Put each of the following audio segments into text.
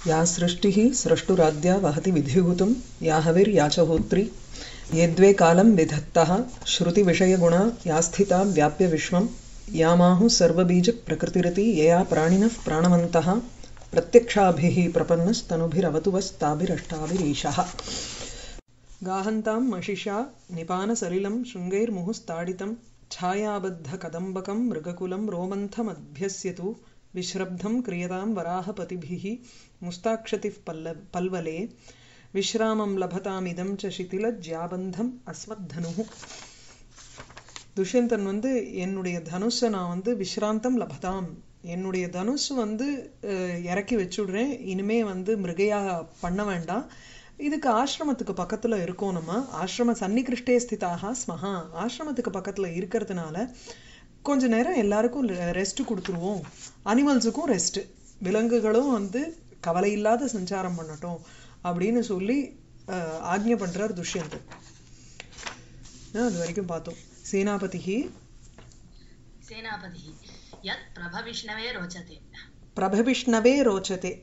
या सृष्टिः स्रष्टुराद्या वहति विधिभूतं या हविर्या च होत्री यद्वे कालं विधत्तः श्रुतिविषयगुणा या स्थिता व्याप्य विश्वं यामाहुः सर्वबीजप्रकृतिरिति यया प्राणिनः प्राणवन्तः प्रत्यक्षाभिः प्रपन्नस्तनुभिरवतु वस्ताभिरष्टाभिरीशः गाहन्तां मशिषा निपानसलिलं शृङ्गैर्मुहुस्ताडितं छायाबद्धकदम्बकं मृगकुलं रोमन्थमभ्यस्यतु विश्रब्धं क्रियतां वराहपतिभिः मुस्ताक्षतिः पल्ल पल्वले विश्रामं लभतामिदं च शिथिलज्याबन्धम् अस्मத்தனுः துஷ்யந்தன் வந்து என்னுடைய தனுஷை நான் வந்து விஸ்ராந்தம் லபதாம் என்னுடைய தனுஷ் வந்து அஹ், இறக்கி வச்சுடுறேன் இனிமே வந்து மிருகையா பண்ண வேண்டாம் இதுக்கு ஆசிரமத்துக்கு பக்கத்துல இருக்கோம் நம்ம ஆசிரம சன்னிகிருஷ்டே ஸ்திதாக ஸ்மஹா ஆசிரமத்துக்கு பக்கத்துல இருக்கிறதுனால கொஞ்ச நேரம் எல்லாருக்கும் ரெஸ்ட் கொடுத்துருவோம் அனிமல்ஸுக்கும் ரெஸ்ட் விலங்குகளும் வந்து கவலை இல்லாத சஞ்சாரம் பண்ணட்டும் அப்படின்னு சொல்லி அஹ், ஆக்ஞை பண்றார் துஷ்யந்தன் ஆஹ், அது வரைக்கும் பார்த்தோம் சேனாபதிஹி सेनापतिः यत् प्रभविष्णवे रोचते பிரபவிஷ்ணவே ரோச்சதே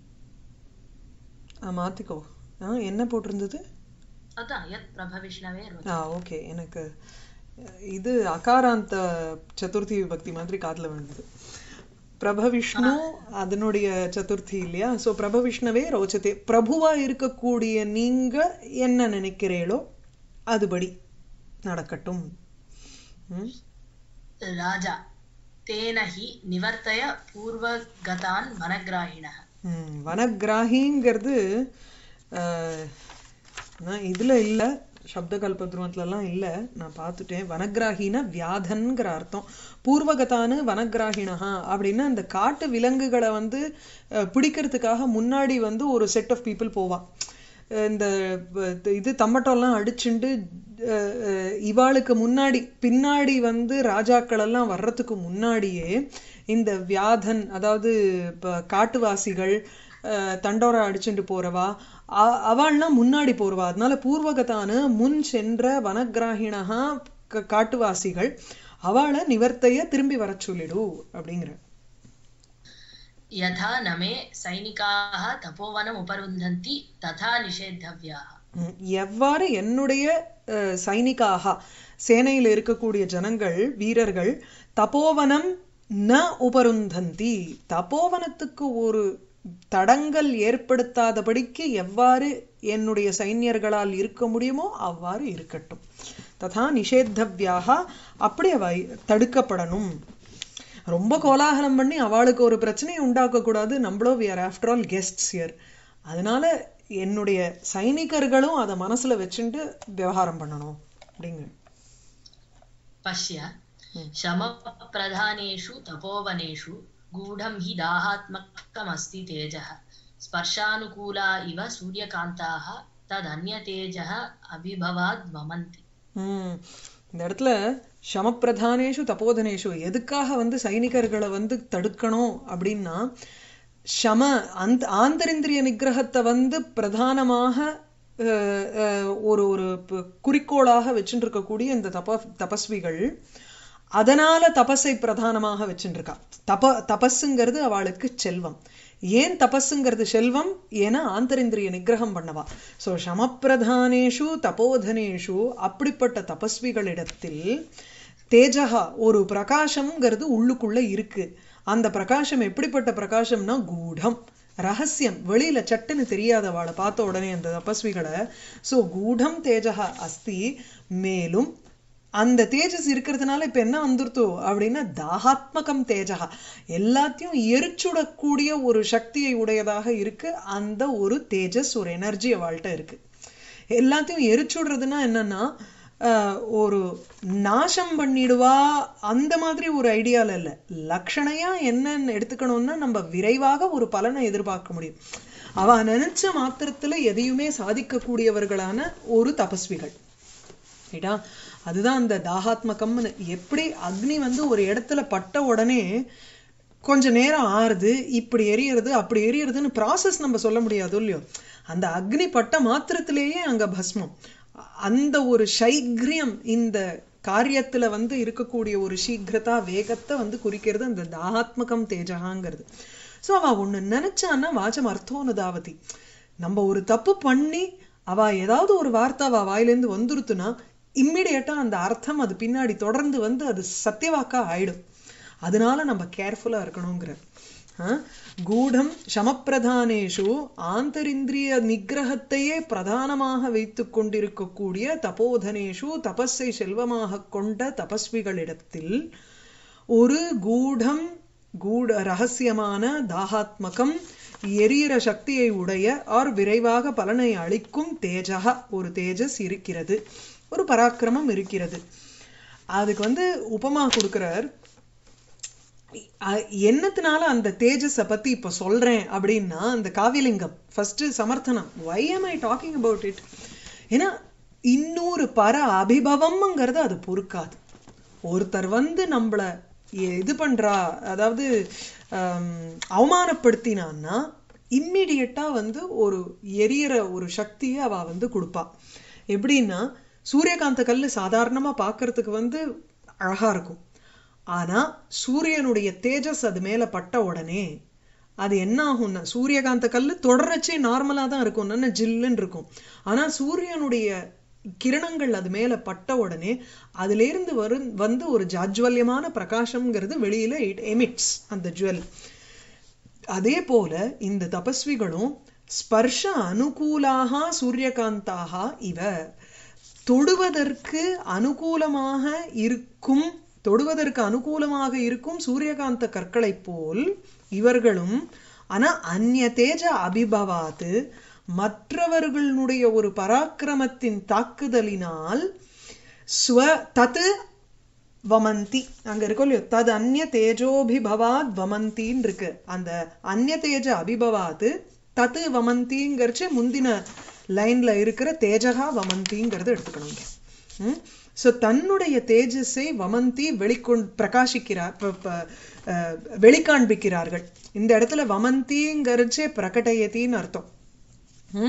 ஆ, மாத்திக்கோ ஆ என்ன போட்டிருந்தது अतः यत् प्रभविष्णवे रोचते ஆ ஓகே எனக்கு அஹ், இது அகாராந்த சதுர்த்தி விபக்தி மாதிரி காதுல விழுந்தது பிரபவிஷ்ணு அதனுடைய சதுர்த்தி இல்லையா சோ பிரபவிஷ்ணவே ரோச்சதே பிரபுவா இருக்கக்கூடிய நீங்க என்ன நினைக்கிறீளோ அதுபடி நடக்கட்டும் ம் राजा तेन हि निवर्तय पूर्वगतान् वनग्राहिणः ம், வனக்கிராகிங்கிறது அஹ், நான் இதுல இல்ல சப்த கல்பத்ருவத்துலலாம் இல்ல நான் பார்த்துட்டேன் வனக்கிராகினா வியாதன்கிற அர்த்தம் பூர்வகத்தானு வனக்கிராகிணஹா அப்படின்னா அந்த காட்டு விலங்குகளை வந்து அஹ், பிடிக்கிறதுக்காக முன்னாடி வந்து ஒரு செட் ஆஃப் பீப்புள் போவா அஹ் இந்த ப- இது தம்மட்டம்லாம் அடிச்சுண்டு அஹ், அஹ், இவாளுக்கு முன்னாடி பின்னாடி வந்து ராஜாக்கள் எல்லாம் வர்றதுக்கு முன்னாடியே இந்த வியாதன் அதாவது இப்ப காட்டுவாசிகள் அஹ், தண்டோரா அடிச்சுட்டு போறவா அ- அவள்லாம் முன்னாடி போறவா அதனால பூர்வகத்தான முன் சென்ற வனக்கிராகிணகா க- காட்டுவாசிகள் அவளை நிவர்த்தைய திரும்பி வர சொல்லிடு அப்படிங்கிற यथा न मे सैनिकाः तपोवनम् उपरुन्धन्ति तथा निषेधव्याः ம், எவ்வாறு என்னுடைய அஹ், சைனிகாக சேனையில் இருக்கக்கூடிய ஜனங்கள் வீரர்கள் தபோவனம் ந உபருந்தந்தி தபோவனத்துக்கு ஒரு தடங்கல் ஏற்படுத்தாதபடிக்கு எவ்வாறு என்னுடைய சைன்யர்களால் இருக்க முடியுமோ அவ்வாறு இருக்கட்டும் ததா நிஷேத்தவ்யாக அப்படி அவை தடுக்கப்படணும் ரொம்ப கோலாகலம் பண்ணி அவளுக்கு ஒரு பிரச்சனையை உண்டாக்க கூடாது நம்மளோ we are after all guests here அதனால என்னுடைய சைனிகர்களும் அதை மனசுல வச்சுட்டு விவகாரம் பண்ணணும் அப்படிங்க पश्य Hmm. शमप्रधानेषु तपोवनेषु गूढं हि दाहात्मकमस्ति तेजः स्पर्शानुकूला इव सूर्यकान्ताः तदन्यतेजः अभिभवाद् वमन्ति ம் இந்த இடத்துல சமப்பிரதானேஷு தபோதனேஷு எதுக்காக வந்து சைனிகர்களை வந்து தடுக்கணும் அப்படின்னா சம அந்த ஆந்தரிந்திரிய நிகிரகத்தை வந்து பிரதானமாக அஹ், அஹ், ஒரு ஒரு ப- குறிக்கோளாக வச்சுட்டு இருக்கக்கூடிய இந்த தப தபஸ்விகள் அதனால தபஸை பிரதானமாக வச்சுட்டு இருக்கா தப தபஸுங்கிறது அவளுக்கு செல்வம் ஏன் தபஸுங்கிறது செல்வம் ஏன்னா ஆந்தரிந்திரிய நிகிரகம் பண்ணவா சோ சமப்பிரதானேஷு தபோதனேஷு அப்படிப்பட்ட தபஸ்விகளிடத்தில் தேஜகா ஒரு பிரகாசம்ங்கிறது உள்ளுக்குள்ள இருக்கு அந்த பிரகாசம் எப்படிப்பட்ட பிரகாசம்னா கூடம் ரகசியம் வெளியில சட்டுன்னு தெரியாதவாளை பார்த்த உடனே அந்த தபஸ்விகளை சோ கூடம் தேஜகா அஸ்தி மேலும் அந்த தேஜஸ் இருக்கிறதுனால இப்ப என்ன வந்துருத்தோ அப்படின்னா தாகாத்மகம் தேஜகா எல்லாத்தையும் எரிச்சுடக்கூடிய ஒரு சக்தியை உடையதாக இருக்கு அந்த ஒரு தேஜஸ் ஒரு எனர்ஜி அவள்கிட்ட இருக்கு எல்லாத்தையும் எரிச்சுடுறதுன்னா என்னன்னா ஆஹ், ஒரு நாசம் பண்ணிடுவா அந்த மாதிரி ஒரு ஐடியால இல்ல லக்ஷணையா என்னன்னு எடுத்துக்கணும்னா நம்ம விரைவாக ஒரு பலனை எதிர்பார்க்க முடியும் அவ நினைச்ச மாத்திரத்துல எதையுமே சாதிக்கக்கூடியவர்களான ஒரு தபஸ்விகள் ரைட்டா அதுதான் அந்த தாகாத்மகம்னு எப்படி அக்னி வந்து ஒரு இடத்துல பட்ட உடனே கொஞ்ச நேரம் ஆறுது இப்படி எரியறது அப்படி எரியறதுன்னு ப்ராசஸ் நம்ம சொல்ல முடியாது இல்லையோ அந்த அக்னி பட்ட மாத்திரத்திலேயே அங்க பஸ்மம் அந்த ஒரு சைக்ரியம் இந்த காரியத்துல வந்து இருக்கக்கூடிய ஒரு சீக்கிரதா வேகத்தை வந்து குறிக்கிறது அந்த தாகாத்மகம் தேஜகாங்கிறது ஸோ அவ ஒண்ணு நினைச்சான்னா வாச்சம் அர்த்தோனதாவதி நம்ம ஒரு தப்பு பண்ணி அவ ஏதாவது ஒரு வார்த்தை அவ வாயிலேருந்து வந்துருத்துனா இம்மிடியட்டா அந்த அர்த்தம் அது பின்னாடி தொடர்ந்து வந்து அது சத்தியவாக்கா ஆயிடும் அதனால நம்ம கேர்ஃபுல்லா இருக்கணுங்கிற ஆ? கூடம் சமப்பிரதானேஷு ஆந்தரிந்திரிய நிகிரகத்தையே பிரதானமாக வைத்துக் கொண்டிருக்கக்கூடிய தபோதனேஷு தபஸை செல்வமாக கொண்ட தபஸ்விகளிடத்தில் ஒரு கூடம் கூட ரகசியமான தாகாத்மகம் எரியிற சக்தியை உடைய ஆர் விரைவாக பலனை அளிக்கும் தேஜக ஒரு தேஜஸ் இருக்கிறது ஒரு பராக்கிரமம் இருக்கிறது அதுக்கு வந்து உபமா கொடுக்கிறார் அ- என்னத்தினால அந்த தேஜஸ பத்தி இப்ப சொல்றேன் அப்படின்னா அந்த காவியலிங்கம் ஃபர்ஸ்ட் சமர்த்தனம் why am I talking about it ஏன்னா இன்னொரு பர அபிபவம்ங்கிறது அது பொறுக்காது ஒருத்தர் வந்து நம்மள எ- இது பண்றா அதாவது ஆம், அவமானப்படுத்தினான்னா இம்மிடியட்டா வந்து ஒரு எரியற ஒரு சக்தியை அவ வந்து கொடுப்பா எப்படின்னா சூரியகாந்த கல்லு சாதாரணமா பார்க்கிறதுக்கு வந்து அழகா இருக்கும் ஆனா சூரியனுடைய தேஜஸ் அது மேல பட்ட உடனே அது என்ன ஆகும்னா சூரியகாந்த கல்லு தொடரச்சே நார்மலா தான் இருக்கும் நல்ல ஜில்லுன்னு இருக்கும் ஆனா சூரியனுடைய கிரணங்கள் அது மேல பட்ட உடனே அதுல இருந்து வரும் வந்து ஒரு ஜாஜ்வல்யமான பிரகாசம்ங்கிறது வெளியில இட் எமிட்ஸ் அந்த ஜுவல் அதே போல இந்த தபஸ்விகளும் ஸ்பர்ஷ அனுகூலாக சூரியகாந்தாக இவ தொடுவதற்கு அனுகூலமாக இருக்கும் தொடுவதற்கு அனுகூலமாக இருக்கும் சூரியகாந்த கற்களைப் போல் இவர்களும் ஆனா அந்நிய தேஜ அபிபவாத்து மற்றவர்களுடைய ஒரு பராக்கிரமத்தின் தாக்குதலினால் ஸ்வ தத்து வமந்தி அங்க இருக்கும் இல்லையோ தது அந்நிய தேஜோபிபவாத் வமந்தின்னு இருக்கு அந்த அந்நிய தேஜ அபிபவாத் தத்து வமந்திங்கிறச்சு முந்தின லைன்ல இருக்கிற தேஜகா வமந்திங்கிறது எடுத்துக்கணுங்க ம் ஸோ தன்னுடைய தேஜஸை வமந்தி வெளிக்கொண் பிரகாசிக்கிறார் ப- ப- அஹ், வெளிக்காண்பிக்கிறார்கள் இந்த இடத்துல வமந்திங்கிறச்சே பிரகடயத்தின்னு அர்த்தம் ம்?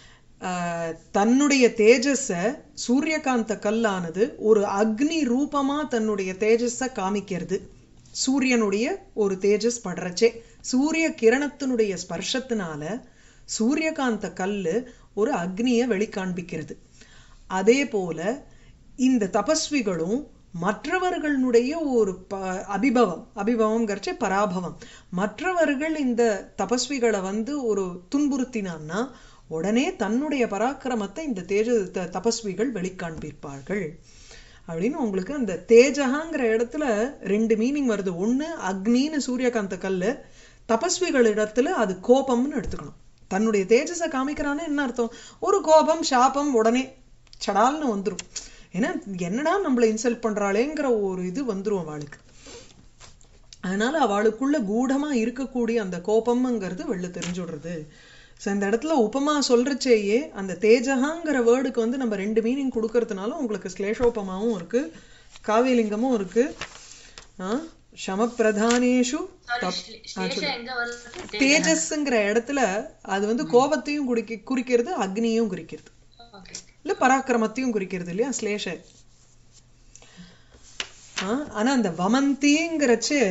ஆஹ் தன்னுடைய தேஜஸ சூரியகாந்த கல்லானது ஒரு அக்னி ரூபமா தன்னுடைய தேஜஸ காமிக்கிறது சூரியனுடைய ஒரு தேஜஸ் படுறச்சே சூரிய கிரணத்தினுடைய ஸ்பர்ஷத்தினால சூரியகாந்த கல்லு ஒரு அக்னியை வெளிக்காண்பிக்கிறது அதே போல இந்த தபஸ்விகளும் மற்றவர்களுடைய ஒரு ப அபிபவம் அபிபவம்ங்கிறச்சே பராபவம் மற்றவர்கள் இந்த தபஸ்விகளை வந்து ஒரு துன்புறுத்தினான்னா உடனே தன்னுடைய பராக்கிரமத்தை இந்த தேஜ த- தபஸ்விகள் வெளிக்காண்பிப்பார்கள் அப்படின்னு உங்களுக்கு அந்த தேஜகாங்கிற இடத்துல ரெண்டு மீனிங் வருது ஒண்ணு அக்னின்னு சூரியகாந்த கல்லு தபஸ்விகள் இடத்துல அது கோபம்னு எடுத்துக்கணும் தன்னுடைய தேஜஸை காமிக்கிறான்னு என்ன அர்த்தம் ஒரு கோபம் சாபம் உடனே சடால்னு வந்துரும் ஏன்னா என்னடா நம்மளை இன்சல்ட் பண்றாளேங்கிற ஒரு இது வந்துரும் அவளுக்கு அதனால அவளுக்குள்ள கூடமா இருக்கக்கூடிய அந்த கோபம்ங்கிறது வெளில தெரிஞ்சுடுறது ஸோ இந்த இடத்துல உபமா சொல்றச்சேயே அந்த தேஜகாங்கிற வேர்டுக்கு வந்து நம்ம ரெண்டு மீனிங் கொடுக்கறதுனால உங்களுக்கு ஸ்லேஷோபமாவும் இருக்கு காவியலிங்கமும் இருக்கு ஆ, சமப்பிரதானேஷு சாரி தப்- ஆ, சொல்லு. ஸ்லேஷம் எங்க வருது தேஜஸ்ங்கிற இடத்துல அது வந்து கோபத்தையும் குறிக்க குறிக்கிறது அக்னியும் குறிக்கிறது ஓகே இல்ல பராக்கிரமத்தையும் குறிக்கிறது இல்லையா ஸ்லேஷ ஆ, ஆனா அந்த வமந்திங்கிறச்சு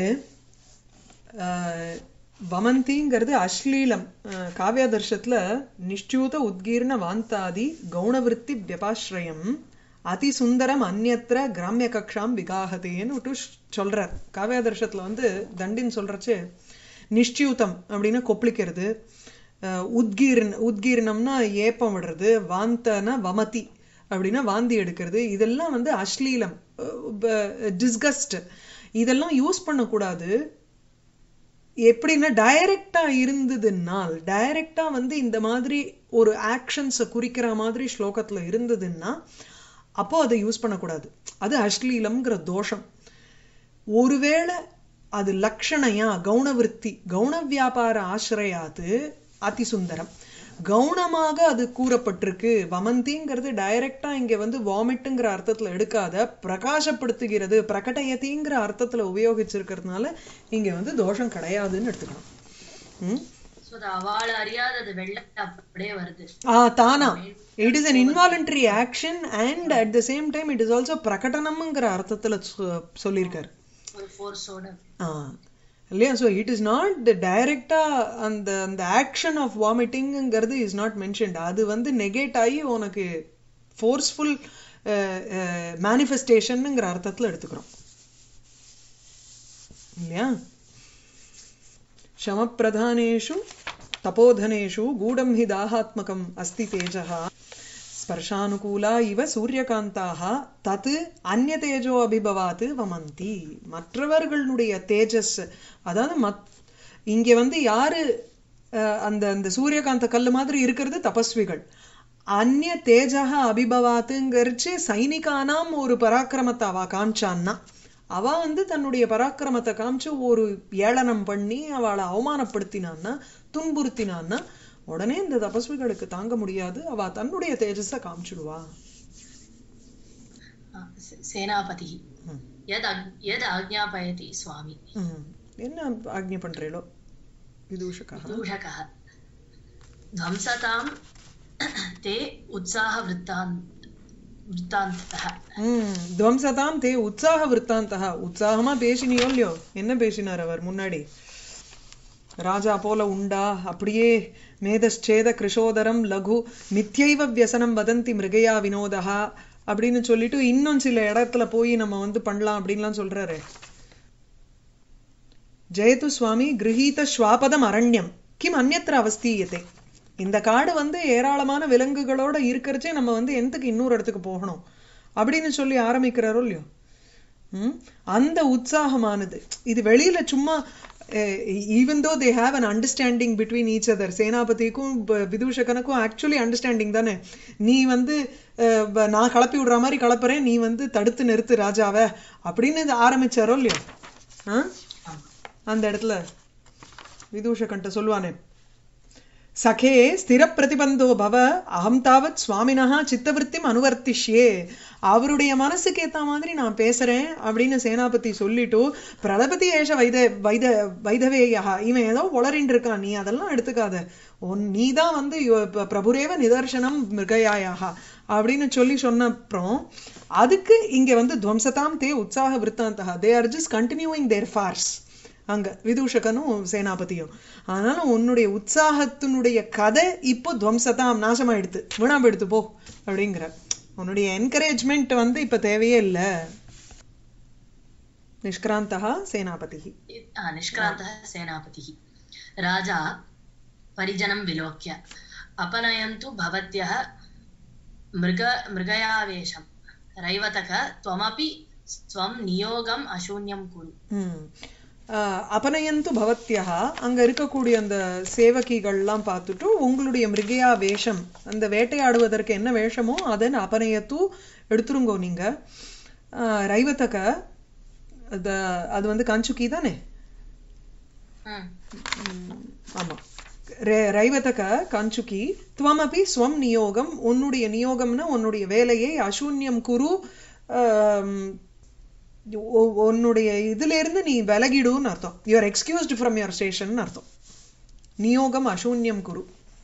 ஆஹ், வமந்திங்கிறது அஸ்லீலம் ஆஹ், காவ்யாதர்ஷத்துல நிஷ்டூத உத்கீர்ண வாந்தாதி கௌணவிருத்தி வியபாஸ்ரயம் அதிசுந்தரம் அந்நத்திர கிராமிய கக்ஷாம் விகாகதேன்னு விட்டு சொல்றார் காவ்யாதர்ஷத்துல வந்து தண்டின் சொல்றச்சு நிஷ்டியூதம் அப்படின்னா கொப்பளிக்கிறது அஹ், உத்கீர்ண உத்கீர்ணம்னா ஏப்பம் விடுறது வாந்தனா வமதி அப்படின்னா வாந்தி எடுக்கிறது இதெல்லாம் வந்து அஸ்லீலம் டிஸ்கஸ்ட் இதெல்லாம் யூஸ் பண்ணக்கூடாது எப்படின்னா டைரக்டா இருந்ததுன்னால் டைரக்டா வந்து இந்த மாதிரி ஒரு ஆக்ஷன்ஸை குறிக்கிற மாதிரி ஸ்லோகத்துல இருந்ததுன்னா அப்போ அதை யூஸ் பண்ணக்கூடாது அது அஸ்லீலம்ங்கிற தோஷம் ஒருவேளை அது லக்ஷணையா கௌணவிருத்தி கௌண வியாபார ஆசிரயாது அதிசுந்தரம் கௌணமாக அது கூறப்பட்டிருக்கு வமந்திங்கிறது டைரக்டா இங்க வந்து வாமிட்டுங்கிற அர்த்தத்துல எடுக்காத பிரகாசப்படுத்துகிறது பிரகடயத்திங்கிற அர்த்தத்துல உபயோகிச்சிருக்கிறதுனால இங்க வந்து தோஷம் கிடையாதுன்னு எடுத்துக்கணும் ம்? சோ அது அவள் அறியாதது வெள்ள அப்படியே வருது ஆ தானா it is an involuntary action and at the same time it is also பிரகடனம்ங்கிற அர்த்தத்துல சொ- சொல்லியிருக்காரு ஒரு ஃபோர்ஸோட ஆ இல்லையா ஸோ இட் இஸ் நாட் டைரக்டா அந்த அந்த ஆக்ஷன் ஆஃப் வாமிட்டிங்கிறது இஸ் நாட் மென்ஷன்ட் அது வந்து நெகேட் ஆகி உனக்கு ஃபோர்ஸ்ஃபுல் மேனிஃபெஸ்டேஷனுங்கிற அர்த்தத்தில் எடுத்துக்கிறோம் இல்லையா शमप्रधानेषु तपोधनेषु गूढं हि दाहात्मकम् अस्ति तेजः ஸ்பர்ஷானுகூலா இவ சூரியகாந்தாக தத் அந்நதேஜோ அபிபவாத்து வமந்தி மற்றவர்களுடைய தேஜஸ் அதாவது மத் இங்க வந்து யாரு அஹ், அந்த அந்த சூரியகாந்த கல்லு மாதிரி இருக்கிறது தபஸ்விகள் அந்நிய தேஜக அபிபவாத்துங்கிறச்சு சைனிகானாம் ஒரு பராக்கிரமத்தை அவ காமிச்சான்னா அவ வந்து தன்னுடைய பராக்கிரமத்தை காமிச்சு ஒரு ஏளனம் பண்ணி அவளை அவமானப்படுத்தினான்னா துன்புறுத்தினான்னா உடனே இந்த தபஸ்விகளுக்கு தாங்க முடியாது அவ தன்னுடைய தேஜஸை காமிச்சிடுவா आ, से- सेनापतिः ம். यद् अग्- यद् आज्ञापयति स्वामी ம். என்ன ஆக்ஞை பண்றீளோ விதூஷகா दूषकः ध्वंसतां ते उत्साहवृत्तान् वृत्तान्ततः ம் துவம்சதாம் தே உற்சாக விற்த்தாந்தகா உற்சாகமா பேசினியோ இல்லையோ என்ன பேசினார் அவர் முன்னாடி ராஜா போல உண்டா அப்படியே மேதச்சேத கிருஷோதரம் லகு மித்யைவ வியசனம் வதந்தி மிருகயா வினோதா அப்படின்னு சொல்லிட்டு இன்னும் சில இடத்துல போய் நம்ம வந்து பண்ணலாம் அப்படின்லாம் சொல்றாரு ஜெயது சுவாமி கிரகீத ஸ்வாபதம் அரண்யம் கிம் அந்நத்திர அவஸ்தீயத்தை இந்த காடு வந்து ஏராளமான விலங்குகளோட இருக்கிறச்சே நம்ம வந்து எந்தக்கு இன்னொரு இடத்துக்கு போகணும் அப்படின்னு சொல்லி ஆரம்பிக்கிறாரோ இல்லையோ ம்? அந்த உற்சாகமானது இது வெளியில சும்மா even though they have an understanding between each other சேனாபதிக்கும் ப- விதூஷகனுக்கும் ஆக்சுவலி அண்டர்ஸ்டாண்டிங் தானே நீ வந்து அஹ், ப- நான் கிளப்பி விடுற மாதிரி கிளப்புறேன் நீ வந்து தடுத்து நிறுத்து ராஜாவை அப்படின்னு இது ஆரம்பிச்சாரோ இல்லையோ ஆ அந்த இடத்துல விதூஷகன்ட்ட சொல்லுவானே சகே ஸ்திர பிரதிபந்தோ பவ அகம் தாவத் சுவாமினஹா சித்தவருத்திம் அனுவர்த்திஷ்யே அவருடைய மனசுக்கு ஏத்த மாதிரி நான் பேசுறேன் அப்படின்னு சேனாபதி சொல்லிட்டு பிரலபதி ஏஷ வைத வைத வைதவேயா இவன் ஏதோ உளறின்னு இருக்கான் நீ அதெல்லாம் எடுத்துக்காத உன் நீதான் வந்து யோ- ப- பிரபுரேவ நிதர்சனம் மிருகயாயாக அப்படின்னு சொல்லி சொன்ன அப்புறம் அதுக்கு இங்க வந்து துவம்சதாம் தே உற்சாக விற்த்தாந்தகா they are just continuing their farce அங்க விதூஷகனும் சேனாபதியும் அதனால உன்னுடைய உற்சாகத்தினுடைய கதை இப்போ துவம்சதாம் நாசமாயிடுத்து வீணா போயிடுத்து போ அப்படிங்கிற உன்னுடைய என்கரேஜ்மெண்ட் வந்து இப்ப தேவையே இல்ல நிஷ்கிராந்தா சேனாபதி आ, निष्क्रान्तः सेनापतिः राजा परिजनं विलोक्य अपनयन्तु भवत्यः मृग मृगयावेशं रैवतक त्वमपि स्वं नियोगम् अशून्यं कुरु ம் ஆஹ் அபனயந்து பவத்யா அங்க இருக்கக்கூடிய அந்த சேவகிகள்லாம் பார்த்துட்டு உங்களுடைய மிருகயா வேஷம் அந்த வேட்டையாடுவதற்கு என்ன வேஷமோ அதன் அபனயத்து எடுத்துருங்கோ நீங்க ஆஹ் ரைவத்தக அது அது வந்து கஞ்சுக்கி தானே ம். ம், ஆமா ரே- ரைவதக கஞ்சுக்கி துவமபி ஸ்வம் நியோகம் உன்னுடைய நியோகம்னா உன்னுடைய வேலையை அசூன்யம் குரு ஆம், உ- உன்னுடைய இதுல இருந்து நீ விலகிடுன்னு அர்த்தம் you are excused from your station அர்த்தம் நியோகம் அசூன்யம் குரு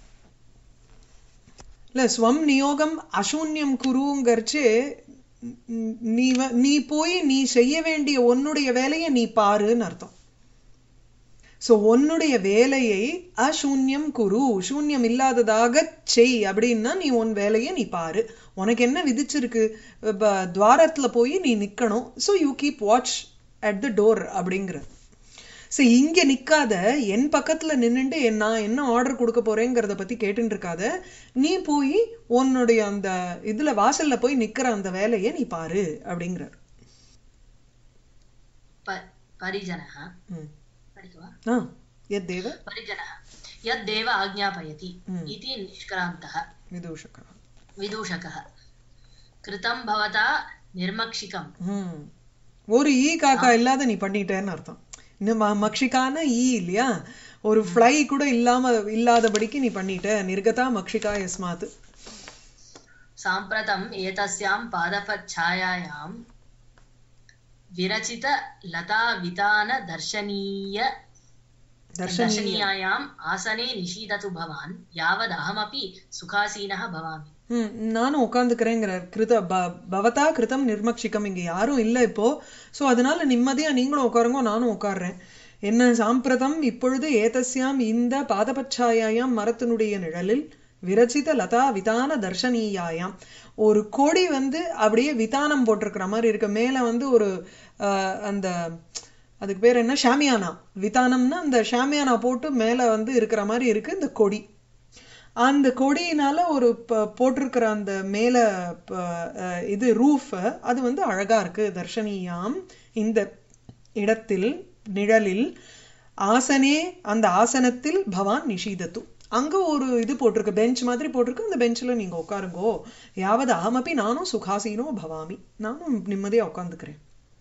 இல்ல ஸ்வம் நியோகம் அசூன்யம் குருங்கிறச்சு ந- நீ வ- நீ போய் நீ செய்ய வேண்டிய உன்னுடைய வேலையை நீ பாருன்னு அர்த்தம் சோ உன்னுடைய வேலையை அசூன்யம் குரு சூன்யம் இல்லாததாக செய் அப்படின்னா நீ உன் வேலையை நீ பாரு உனக்கு என்ன விதிச்சிருக்கு ப- துவாரத்துல போய் நீ நிக்கணும் so you keep watch at the door அப்படிங்கிற சோ இங்க நிக்காத என் பக்கத்துல நின்னுட்டு என் நான் என்ன ஆர்டர் கொடுக்க போறேங்கிறத பத்தி கேட்டுட்டு இருக்காத நீ போய் உன்னுடைய அந்த இதுல வாசல்ல போய் நிக்கிற அந்த வேலையை நீ பாரு அப்படிங்கிறார் प- परिजनः ம். पठितु वा ஆ எத்தேவ परिजनः यद्देव आज्ञापयति ம். इति निष्क्रान्तः விதூஷகா विदूषकः कृतं भवता निर्मक्षिकं ம். ஒரு ஈ காக்கா இல்லாத நீ பண்ணிட்டேன்னு அர்த்தம் இன்னும் ம- மக்ஷிகான ஈ இல்லையா ஒரு ஃப்ளை கூட இல்லாம இல்லாதபடிக்கு நீ பண்ணிட்ட நிர்கதா மக்ஷிகா யஸ்மாத் साम्प्रतम् एतस्यां पादपच्छायायां विरचितलतावितानदर्शनीय தர்ஷனீய दर्शनीयायाम् आसने निषीदतु भवान् यावदहमपि सुखासीनः भवामि ம், நானும் உட்காந்துக்கிறேங்கிறார் கிருத ப- பவதா கிருதம் நிர்மக்ஷிகம் இங்க யாரும் இல்ல இப்போ சோ அதனால நிம்மதியா நீங்களும் உட்காருங்க நானும் உட்கார்றேன் என்ன சாம்பிரதம் இப்பொழுது ஏதஸ்யாம் இந்த பாதபச்சாயாயாம் மரத்தினுடைய நிழலில் விரச்சித லதா விதான தர்ஷனீயாயாம் ஒரு கொடி வந்து அப்படியே விதானம் போட்டிருக்கிற மாதிரி இருக்கு மேல வந்து ஒரு ஆஹ், அந்த அதுக்கு பேர் என்ன ஷாமியானா விதானம்னா அந்த ஷாமியானா போட்டு மேல வந்து இருக்கிற மாதிரி இருக்கு இந்த கொடி அந்த கொடியினால ஒரு ப- போட்டிருக்கிற அந்த மேல ப- அஹ் இது ரூஃப் அது வந்து அழகா இருக்கு தர்ஷனீயாம் இந்த இடத்தில் நிழலில் ஆசனே அந்த ஆசனத்தில் பவான் நிஷீதத்து அங்க ஒரு இது போட்டிருக்கு பெஞ்ச் மாதிரி போட்டிருக்கு அந்த பெஞ்சில் நீங்க உட்காருங்கோ யாவது அகமப்பி நானும் சுகாசீனோ பவாமி நானும் நிம்மதியா உட்காந்துக்கிறேன்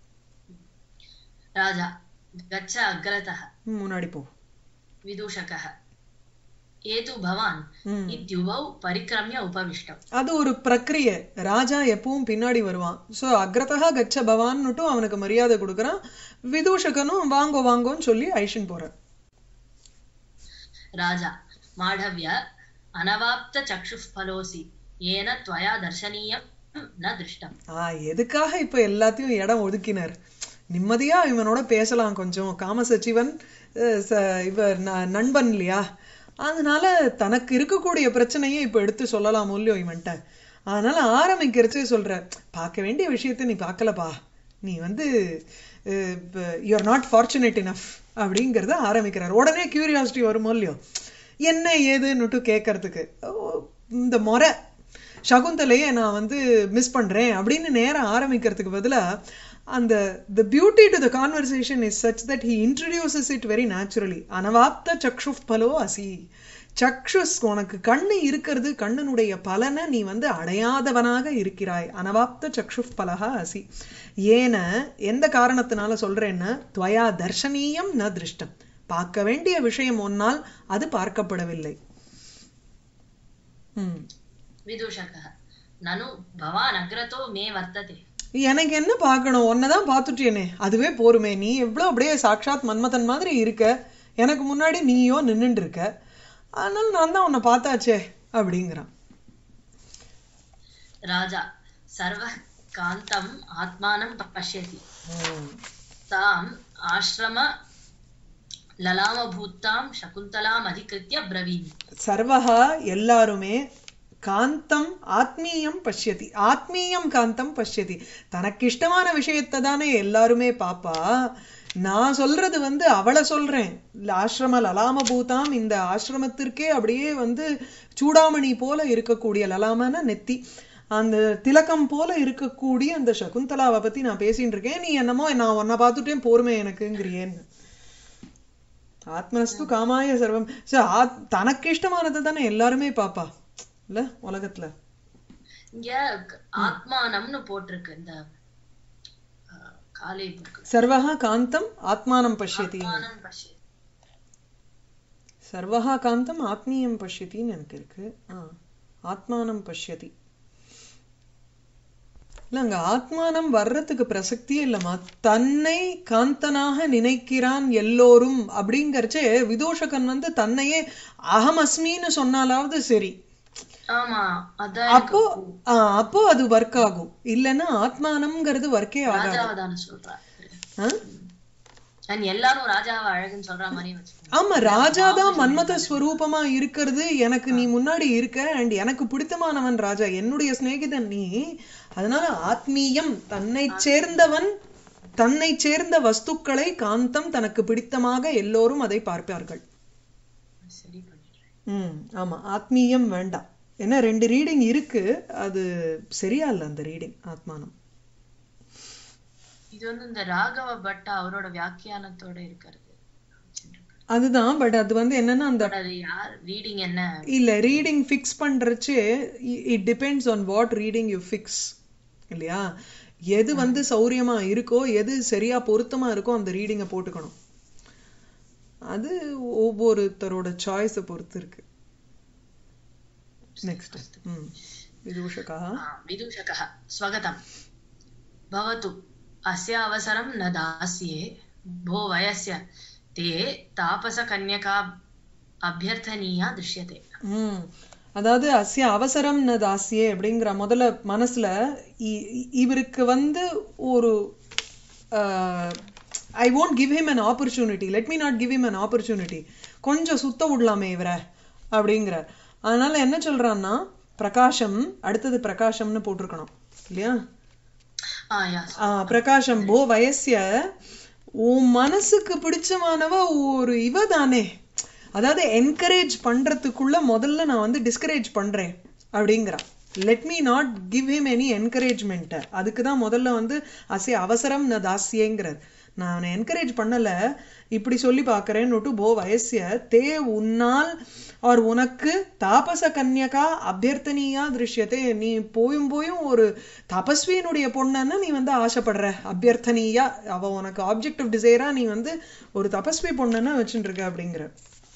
राजा गच्छ अग्रतः முன்னாடி போ विदूषकः ये तु भवान् ம். इत्युभौ परिक्रम्य उपविष्टम् அது ஒரு பிரக்ரிய ராஜா எப்பவும் பின்னாடி வருவான் சோ அக்ரதா கச்ச பவான்னுட்டும் அவனுக்கு மரியாதை கொடுக்கறான் விதூஷகனும் வாங்கோ வாங்கோன்னு சொல்லி ஐஷன் போறார் राजा माढव्य अनवाप्तचक्षुः फलोऽसि येन त्वया दर्शनीयं न दृष्टम् ஆ எதுக்காக இப்ப எல்லாத்தையும் இடம் ஒதுக்கினார் நிம்மதியா இவனோட பேசலாம் கொஞ்சம் காமசச்சிவன் அஹ், ச- இவர் ந- நண்பன் இல்லையா அதனால தனக்கு இருக்கக்கூடிய பிரச்சனையை இப்ப எடுத்து சொல்லலாம் இல்லையோ இவன்ட்ட அதனால ஆரம்பிக்கிறச்சே சொல்ற பார்க்க வேண்டிய விஷயத்தை நீ பார்க்கலப்பா நீ வந்து you are not fortunate enough அப்படிங்கிறத ஆரம்பிக்கிறார் உடனே கியூரியாசிட்டி வருமோ இல்லையோ என்ன ஏதுன்னுட்டு கேட்கறதுக்கு ஓ, இந்த முறை சகுந்தலையை நான் வந்து மிஸ் பண்றேன் அப்படின்னு நேரம் ஆரம்பிக்கிறதுக்கு பதிலா அந்த the beauty to the conversation is such that he introduces it very naturally அனவாப்த சக்ஷுப் பலோ அசி சக்ஷுஸ் உனக்கு கண்ணு இருக்கிறது கண்ணனுடைய பலனை நீ வந்து அடையாதவனாக இருக்கிறாய் அனவாப்த சக்ஷுப் பலகா அசி ஏன எந்த காரணத்தினால சொல்றேன்னா துவயா தர்ஷனீயம் ந திருஷ்டம் பார்க்க வேண்டிய விஷயம் ஒன்னால் அது பார்க்கப்படவில்லை ம் विदूषकः ननु भवान् अग्रतो मे वर्तते எனக்கு என்ன பார்க்கணும் தான் பார்த்துட்டேனே அதுவே போருமே நீ எவ்வளவு அப்படியே சாட்சாத் மன்மதன் மாதிரி இருக்க எனக்கு முன்னாடி நீயோ நின்னுட்டு இருக்க அதனால நான் தான் உன்னை பார்த்தாச்சே அப்படிங்கிறான் राजा सर्वः कान्तम् आत्मानं पश्यति ம். ताम् आश्रम ललामभूतां शकुन्तलाम् अधिकृत्य ब्रवीमि சர்வஹா எல்லாருமே காந்தம் ஆத்மீயம் பஷ்யதி ஆத்மீயம் காந்தம் பஷ்யதி தனக்கு இஷ்டமான விஷயத்தை தானே எல்லாருமே பாப்பா நான் சொல்றது வந்து அவளை சொல்றேன் இல்ல ஆசிரம லலாம பூதாம் இந்த ஆசிரமத்திற்கே அப்படியே வந்து சூடாமணி போல இருக்கக்கூடிய லலாமன நெத்தி அந்த திலக்கம் போல இருக்கக்கூடிய அந்த சகுந்தலாவை பத்தி நான் பேசிட்டு இருக்கேன் நீ என்னமோ நான் உன்னை பார்த்துட்டேன் போருமே எனக்குங்கிறியேன்னு ஆத்மனஸ்து காமாய சர்வம் சோ, ஆத்- தனக்கு இஷ்டமானதை தானே எல்லாருமே பாப்பா இல்ல உலகத்துல இங்க க- ஆத்மானம்னு போட்டிருக்கு இந்த அஹ், காலை புக்கு சர்வஹா காந்தம் ஆத்மானம் பஷ்யதி ஆத்மானம் பஷ்யதி சர்வஹா காந்தம் ஆத்மீயம் பஷ்யத்தின்னு எனக்கு இருக்கு ஆ, ஆத்மானம் பஷ்யதி இல்ல அங்க ஆத்மானம் வர்றதுக்கு பிரசக்தியே இல்லம்மா தன்னை காந்தனாக நினைக்கிறான் எல்லோரும் அப்படிங்கறச்சே விதூஷகன் வந்து தன்னையே அகம் அஸ்மின்னு சொன்னாலாவது சரி ஆமா அதான் எனக்கு அப்போ ஆ, அப்போ அது ஒர்க் ஆகும் இல்லைன்னா ஆத்மானம்ங்கிறது ஒர்க்கே ஆகாது ராஜாவை தானே சொல்றா ஆ? அண்ட் எல்லாரும் ராஜாவை அழகுன்னு சொல்ற மாதிரி வச்சுக்கோங்க ஆமா ராஜா தான் மன்மத ஸ்வரூபமா இருக்கிறது எனக்கு நீ முன்னாடி இருக்க அண்ட் எனக்கு பிடித்தமானவன் ராஜா என்னுடைய சிநேகிதன் நீ அதனால ஆத்மீயம் தன்னை சேர்ந்தவன் தன்னை சேர்ந்த வஸ்துக்களை காந்தம் தனக்கு பிடித்தமாக எல்லோரும் அதை பார்ப்பார்கள் சரி பண்ணிடுறேன் ம் ஆமா ஆத்மீயம் வேண்டாம் ஏன்னா ரெண்டு ரீடிங் இருக்கு அது சரியா இல்ல அந்த ரீடிங் ஆத்மானம் இது வந்து இந்த ராகவ பட்டா அவரோட வியாக்கியானத்தோட இருக்கிறது அதுதான் பட் அது வந்து என்னன்னா அந்த But அது யார் ரீடிங் என்ன இல்ல ரீடிங் ஃபிக்ஸ் பண்றச்சு it depends on what reading you fix இல்லையா எது வந்து சௌரியமா இருக்கோ எது சரியா பொருத்தமா இருக்கோ அந்த ரீடிங்கை போட்டுக்கணும் அது ஒவ்வொருத்தரோட சாய்ஸை பொறுத்து இருக்கு நெக்ஸ்ட் ம் விதூஷகா आ, विदूषकः स्वगतम् भवतु अस्य अवसरं न दास्ये भो वयस्य ते तापसकन्यका अभ्यर्थनीया दृश्यते ம் அதாவது அஸ்ய அவசரம் ந தாசியே அப்படிங்கிற முதல்ல மனசுல இ- இ- இவருக்கு வந்து ஒரு ஐ won't give him an opportunity let me not give him an opportunity கொஞ்சம் சுத்த விடலாமே இவரை அப்படிங்கிறார் அதனால என்ன சொல்றான்னா பிரகாஷம் அடுத்தது பிரகாஷம்னு போட்டிருக்கணும் இல்லையா ஆ யா ஆ, பிரகாஷம் போ வயசிய உன் மனசுக்கு பிடிச்சமானவ ஒரு இவ தானே அதாவது என்கரேஜ் பண்றதுக்குள்ள முதல்ல நான் வந்து டிஸ்கரேஜ் பண்றேன் அப்படிங்கிறான் let me not give him any encouragement அதுக்கு தான் முதல்ல வந்து அசே அவசரம் ந தாசியங்கிறார் நான் அவனை என்கரேஜ் பண்ணல இப்படி சொல்லி பார்க்கறேன்னுட்டு போ வயசிய தே உன்னால் ஆர் உனக்கு தாபச கன்யகா அபியர்த்தனியா திருஷ்யத்தை நீ போயும் போயும் ஒரு தபஸ்வியினுடைய பொண்ணுன்னு நீ வந்து ஆசைப்படுற அபியர்த்தனியா அவ உனக்கு ஆப்ஜெக்ட் ஆஃப் டிசைரா நீ வந்து ஒரு தபஸ்வி பொண்ணுன்னு வச்சுட்டு இருக்க அப்படிங்கிற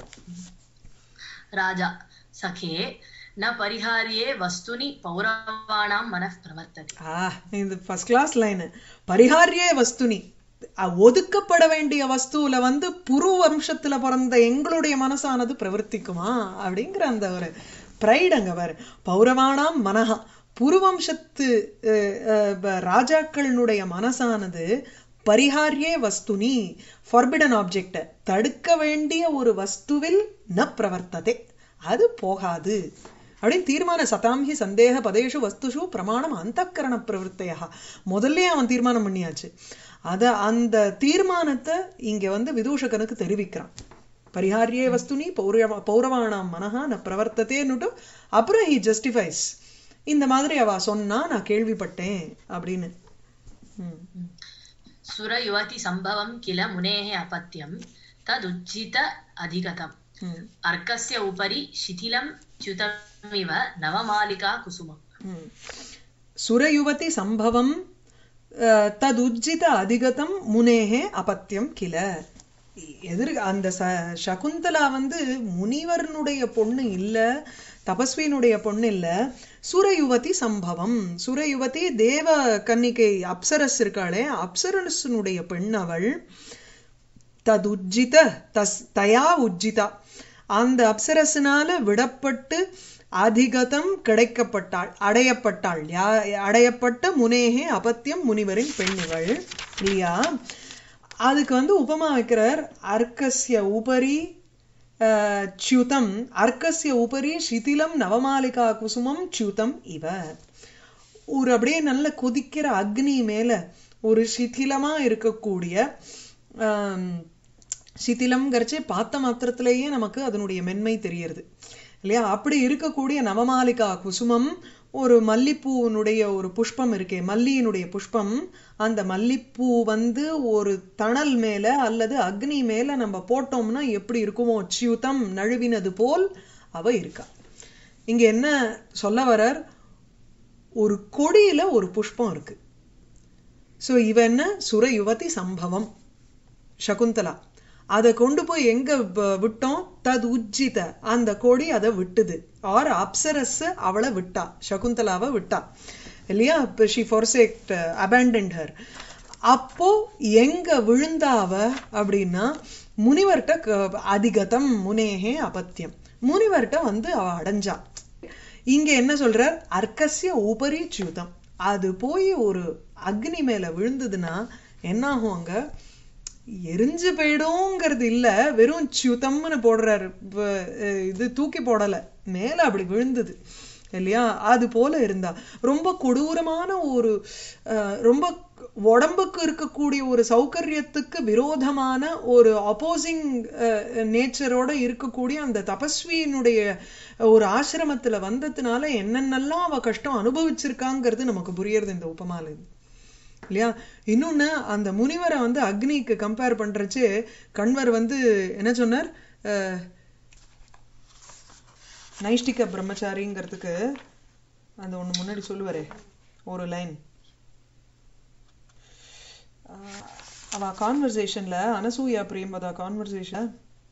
राजा सखे न परिहार्ये वस्तुनि पौरवाणां मनः प्रवर्तते ஆ இது ஃபர்ஸ்ட் கிளாஸ் லைன் பரிகாரியே வஸ்துனி அ- ஒதுக்கப்பட வேண்டிய வஸ்துல வந்து புரு வம்சத்துல பிறந்த எங்களுடைய மனசானது பிரவர்த்திக்குமா அப்படிங்கிற அந்த ஒரு ப்ரைட் அங்க பாரு பௌரவானாம் மனஹா புருவம்சத்து அஹ், அஹ், ப- ராஜாக்களினுடைய மனசானது பரிகாரியே வஸ்துனி ஃபார்பிடன் ஆப்ஜெக்ட் தடுக்க வேண்டிய ஒரு வஸ்துவில் ந பிரவர்த்ததே அது போகாது அப்படின்னு தீர்மான சதாம்ஹி சந்தேக பதேஷு வஸ்துஷு பிரமாணம் அந்தக்கரண பிரவருத்தையா முதல்ல அவன் தீர்மானம் பண்ணியாச்சு அத அந்த தீர்மானத்தை இங்க வந்து விதூஷகனுக்கு தெரிவிக்கிறான் பரிஹாரியே வஸ்துனி பௌரவ பௌரவானாம் மனஹா ந பிரவர்த்ததேன்னுட்டு அப்புறம் ஹி ஜஸ்டிஃபைஸ் இந்த மாதிரி அவ சொன்னா நான் கேள்விப்பட்டேன் அப்படின்னு ம். सुरयुवति सम्भवं किल मुनेः अपत्यं तदुज्झित अधिगतम् ம். अर्कस्य उपरि शिथिलं च्युतमिव नवमालिका कुसुमम् ம். சுரயுவதி சம்பவம் அஹ், ததுஜ்ஜித அதிகதம் முனேகே அபத்தியம் கில எதிர் அந்த ச சகுந்தலா வந்து முனிவர்னுடைய பொண்ணு இல்ல தபஸ்வியினுடைய பொண்ணு இல்ல சுரயுவதி சம்பவம் சுரயுவதி தேவ கன்னிகை அப்சரஸ் இருக்காளே அப்சரஸனுடைய பெண் அவள் ததுஜ்ஜித தஸ் தயா உஜ்ஜிதா அந்த அப்சரஸினால விடப்பட்டு அதிகதம் கிடைக்கப்பட்டாள் அடையப்பட்டாள் யா அடையப்பட்ட முனேகே அபத்தியம் முனிவரின் பெண் இவள் இல்லையா அதுக்கு வந்து உபமா வைக்கிறார் அர்க்கஸ்ய உபரி அஹ், च्युतम् அர்க்கஸ்ய உபரி சிதிலம் நவமாலிகா குசுமம் च्युतம் இவ ஒரு அப்படியே நல்ல கொதிக்கிற அக்னி மேல ஒரு சிதிலமா இருக்கக்கூடிய ஆம், சிதிலம்ங்கிறச்சே பார்த்த மாத்திரத்திலேயே நமக்கு அதனுடைய மென்மை தெரியறது இல்லையா அப்படி இருக்கக்கூடிய நவமாலிகா குசுமம் ஒரு மல்லிப்பூனுடைய ஒரு புஷ்பம் இருக்கே மல்லியினுடைய புஷ்பம் அந்த மல்லிப்பூ வந்து ஒரு தணல் மேல அல்லது அக்னி மேல நம்ம போட்டோம்னா எப்படி இருக்குமோ சியுதம் நழுவினது போல் அவ இருக்கா இங்க என்ன சொல்ல வரார் ஒரு கொடியில ஒரு புஷ்பம் இருக்கு சோ இவ என்ன சுர யுவதி சம்பவம் சகுந்தலா அதை கொண்டு போய் எங்க வ- விட்டோம் தது உஜ்ஜித அந்த கொடி அதை விட்டுது ஆர் அப்சரஸ் அவளை விட்டா சகுந்தலாவை விட்டா இல்லையா இப்போ ஷி ஃபோர்சேக்ட் அபேண்டன்ட் ஹர் அப்போ எங்க விழுந்தாவ அப்படின்னா முனிவர்கிட்ட க- அதிகதம் முனேகே அபத்தியம் முனிவர்கிட்ட வந்து அவ அடைஞ்சா இங்க என்ன சொல்றார் அர்க்கசிய உபரி ச்யூதம் அது போய் ஒரு அக்னி மேல விழுந்ததுன்னா என்ன ஆகும் அங்க எரிஞ்சு போயிடுங்கிறது இல்ல வெறும் ச்யுதம்னு போடுறாரு இப்ப, அஹ், இது தூக்கி போடல மேல அப்படி விழுந்தது இல்லையா அது போல இருந்தா ரொம்ப கொடூரமான ஒரு அஹ், ரொம்ப உடம்புக்கு இருக்கக்கூடிய ஒரு சௌகரியத்துக்கு விரோதமான ஒரு ஆப்போசிங் நேச்சரோட இருக்கக்கூடிய அந்த தபஸ்வியினுடைய ஒரு ஆசிரமத்துல வந்ததுனால என்னென்னலாம் அவ கஷ்டம் அனுபவிச்சிருக்காங்கிறது நமக்கு புரியறது இந்த உபமால இருந்து இல்லையா இன்னொன்னு அந்த முனிவரை வந்து அக்னிக்கு கம்பேர் பண்றச்சு கண்வர் வந்து என்ன சொன்னார் அஹ், நைஷ்டிக பிரம்மச்சாரிங்கிறதுக்கு அந்த ஒண்ணு முன்னாடி சொல்லுவாரே ஒரு லைன் அவ கான்வர்சேஷன்ல அனசூயா பிரேமதா கான்வர்சேஷன்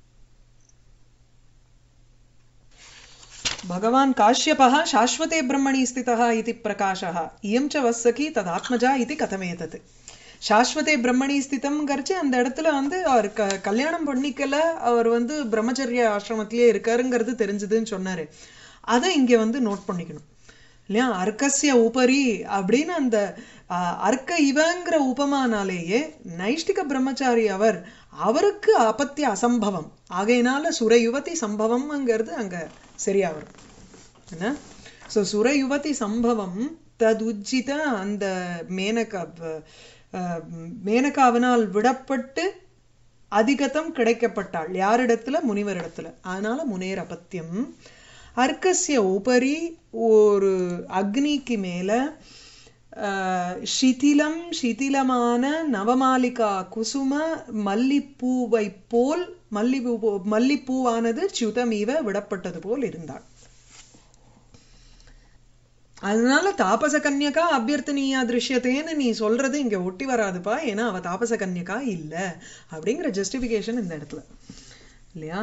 भगवान् काश्यपः शाश्वते ब्रह्मणि स्थितः इति प्रकाशः इयं च वत्सखी तदात्मजा इति कथमेतत् சாஸ்வதே பிரம்மணி ஸ்திதம்ங்கிறச்சு அந்த இடத்துல வந்து அவர் க கல்யாணம் பண்ணிக்கல அவர் வந்து பிரம்மச்சரிய ஆசிரமத்திலேயே இருக்காருங்கிறது தெரிஞ்சதுன்னு சொன்னாரு அதை இங்க வந்து நோட் பண்ணிக்கணும் இல்லையா அர்க்கசிய உபரி அப்படின்னு அந்த ஆஹ், அர்க்க இவங்கிற உபமானாலேயே நைஷ்டிக பிரம்மச்சாரி அவர் அவருக்கு அபத்திய அசம்பவம் ஆகையினால சுரயுவதி சம்பவம்ங்கிறது அங்க சரியா வரும் என்ன ஸோ சுரயுவதி சம்பவம் ததுஜித அந்த மேனகா அஹ், மேனகாவினால் விடப்பட்டு அதிகதம் கிடைக்கப்பட்டாள் யாரிடத்துல முனிவரிடத்துல அதனால முனேர் அபத்தியம் அர்க்கசிய உபரி ஒரு அக்னிக்கு மேல ஆஹ், சிதிலம் சிதிலமான நவமாலிகா குசும மல்லிப்பூவை போல் மல்லிப்பூ மல்லிப்பூவானது ச்சுதமீவ விடப்பட்டது போல் இருந்தாள் அதனால தாபச கன்யகா அபியர்த்தனியா திருஷ்யத்தேன்னு நீ சொல்றது இங்க ஒட்டி வராதுப்பா ஏன்னா அவ தாபச கன்யகா இல்ல அப்படிங்கிற ஜஸ்டிபிகேஷன் இந்த இடத்துல இல்லையா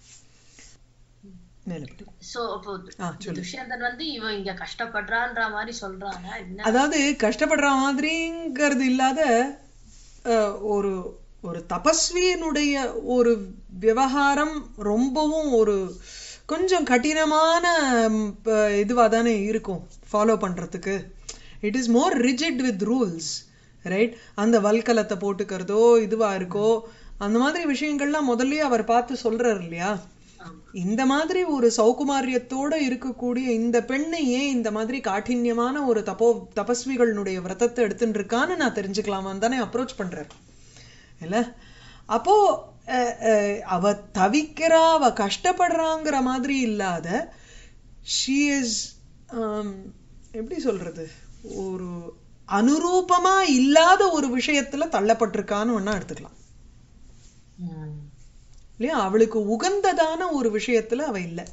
மேலப்படி சோ அப்போ ஆ, சொல்லு. துஷ்யந்தன் வந்து இவன் இங்க கஷ்டப்படுறான்ற மாதிரி சொல்றாங்க என்ன அதாவது கஷ்டப்படுற மாதிரிங்கிறது இல்லாத அஹ், ஒரு ஒரு தபஸ்வியினுடைய ஒரு விவகாரம் ரொம்பவும் ஒரு கொஞ்சம் கடினமான ம், ப- இதுவா தானே இருக்கும் ஃபாலோ பண்றதுக்கு it is more rigid with rules right அந்த வல்கலத்தை போட்டுக்கிறதோ இதுவா இருக்கோ அந்த மாதிரி விஷயங்கள்லாம் முதல்லயே அவர் பார்த்து சொல்றாரு இல்லையா ஆமா. இந்த மாதிரி ஒரு சௌகுமாரியத்தோட இருக்கக்கூடிய இந்த பெண்ணை ஏன் இந்த மாதிரி காഠின்யமான ஒரு தபோ தபஸ்விகளுடைய விரதத்தை எடுத்துட்டு இருக்கான்னு நான் தெரிஞ்சுக்கலாமான்னு தானே அப்ரோச் பண்றாரு இல்ல அப்போ அஹ், அஹ், அவ தவிக்கிறா அவ கஷ்டப்படுறாங்கிற மாதிரி இல்லாத ஷீ இஸ் எப்படி சொல்றது ஒரு அனுரூபமா இல்லாத ஒரு விஷயத்துல தள்ளப்பட்டிருக்கான்னு வேணா எடுத்துக்கலாம் ம். இல்லையா அவளுக்கு உகந்ததான ஒரு விஷயத்துல அவ இல்ல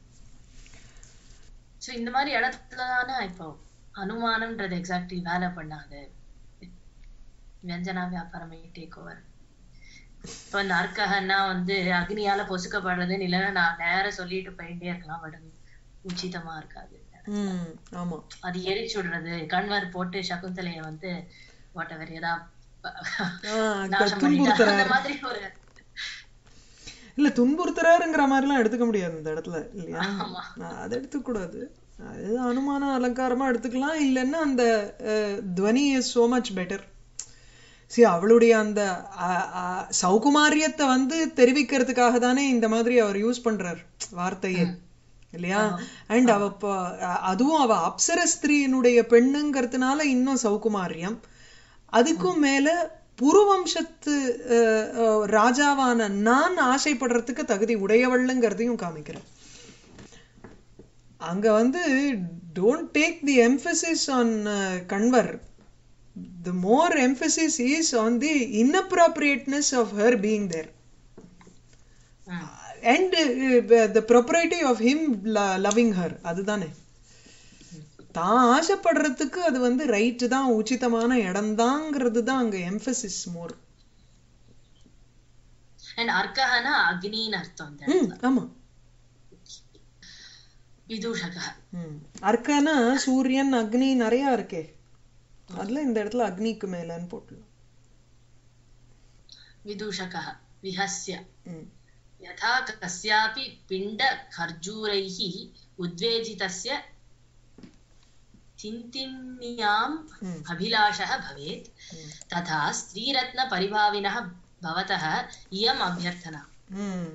சோ இந்த மாதிரி இடத்துலதானே இப்போ அனுமானம்ன்றது எக்ஸாக்ட்லி வேலை பண்ணாது வியஞ்சனா வியாபாரமே டேக் ஓவர் இப்ப இந்த அர்க்ககன்னா வந்து அக்னியால பொசுக்கப்படுறதுன்னு இல்லைன்னா நான் நேரம் சொல்லிட்டு போயிட்டே இருக்கலாம் பட் உச்சிதமா இருக்காது ம் ஆமா அது எரிச்சு விடுறது கண்வர் போட்டு சகுந்தலைய வந்து வாட்டவர் ஏதா ஆஹ் நாசம் பண்ணிட்டா துன்புறுத்துறார் அந்த மாதிரி ஒரு இல்ல துன்புறுத்துறாருங்கிற மாதிரிலாம் எடுத்துக்க முடியாது இந்த இடத்துல இல்லையா ஆமா. ஆஹ் அதை எடுத்துக்க கூடாது அது அனுமான அலங்காரமா எடுத்துக்கலாம் இல்லைன்னா அந்த அஹ், துவனி இஸ் so மச் பெட்டர் சரி அவளுடைய அந்த அஹ், அஹ், சௌகுமாரியத்தை வந்து தெரிவிக்கிறதுக்காக தானே இந்த மாதிரி அவர் யூஸ் பண்றார் வார்த்தையை இல்லையா அண்ட் அவ ப- அ- அதுவும் அவ அப்சர ஸ்திரீனுடைய பெண்ணுங்கிறதுனால இன்னும் சௌகுமாரியம் அதுக்கும் மேல புருவம்சத்து அஹ், அஹ், ராஜாவான நான் ஆசைப்படுறதுக்கு தகுதி உடையவள்ங்கிறதையும் காமிக்கிறேன் அங்க வந்து don't take the emphasis on கன்வர் the more emphasis is on the inappropriateness of her being there ம். and uh, the propriety of him lo- loving her அதுதானே தான் ஆசைப்படுறதுக்கு அது வந்து ரைட்டு தான் உச்சிதமான இடம்தாங்கிறது தான் அங்க எம்பசிஸ் மோர் அண்ட் அர்க்கஹனா அக்னின்னு அர்த்தம் இந்த ம் ஆமா விதூஷக ம் அர்க்கானா சூரியன் அக்னி நிறைய இருக்கே அதுல இந்த இடத்துல அக்னிக்கு மேலன்னு போட்டுலாம் विदूषकः विहस्य ம் यथा कस्यापि पिण्डखर्जूरैः उद्वेजितस्य चिन्तिन्याम् ம் अभिलाषः भवेत् तथा स्त्रीरत्नपरिभाविनः भवतः इयम् अभ्यर्थना ம்.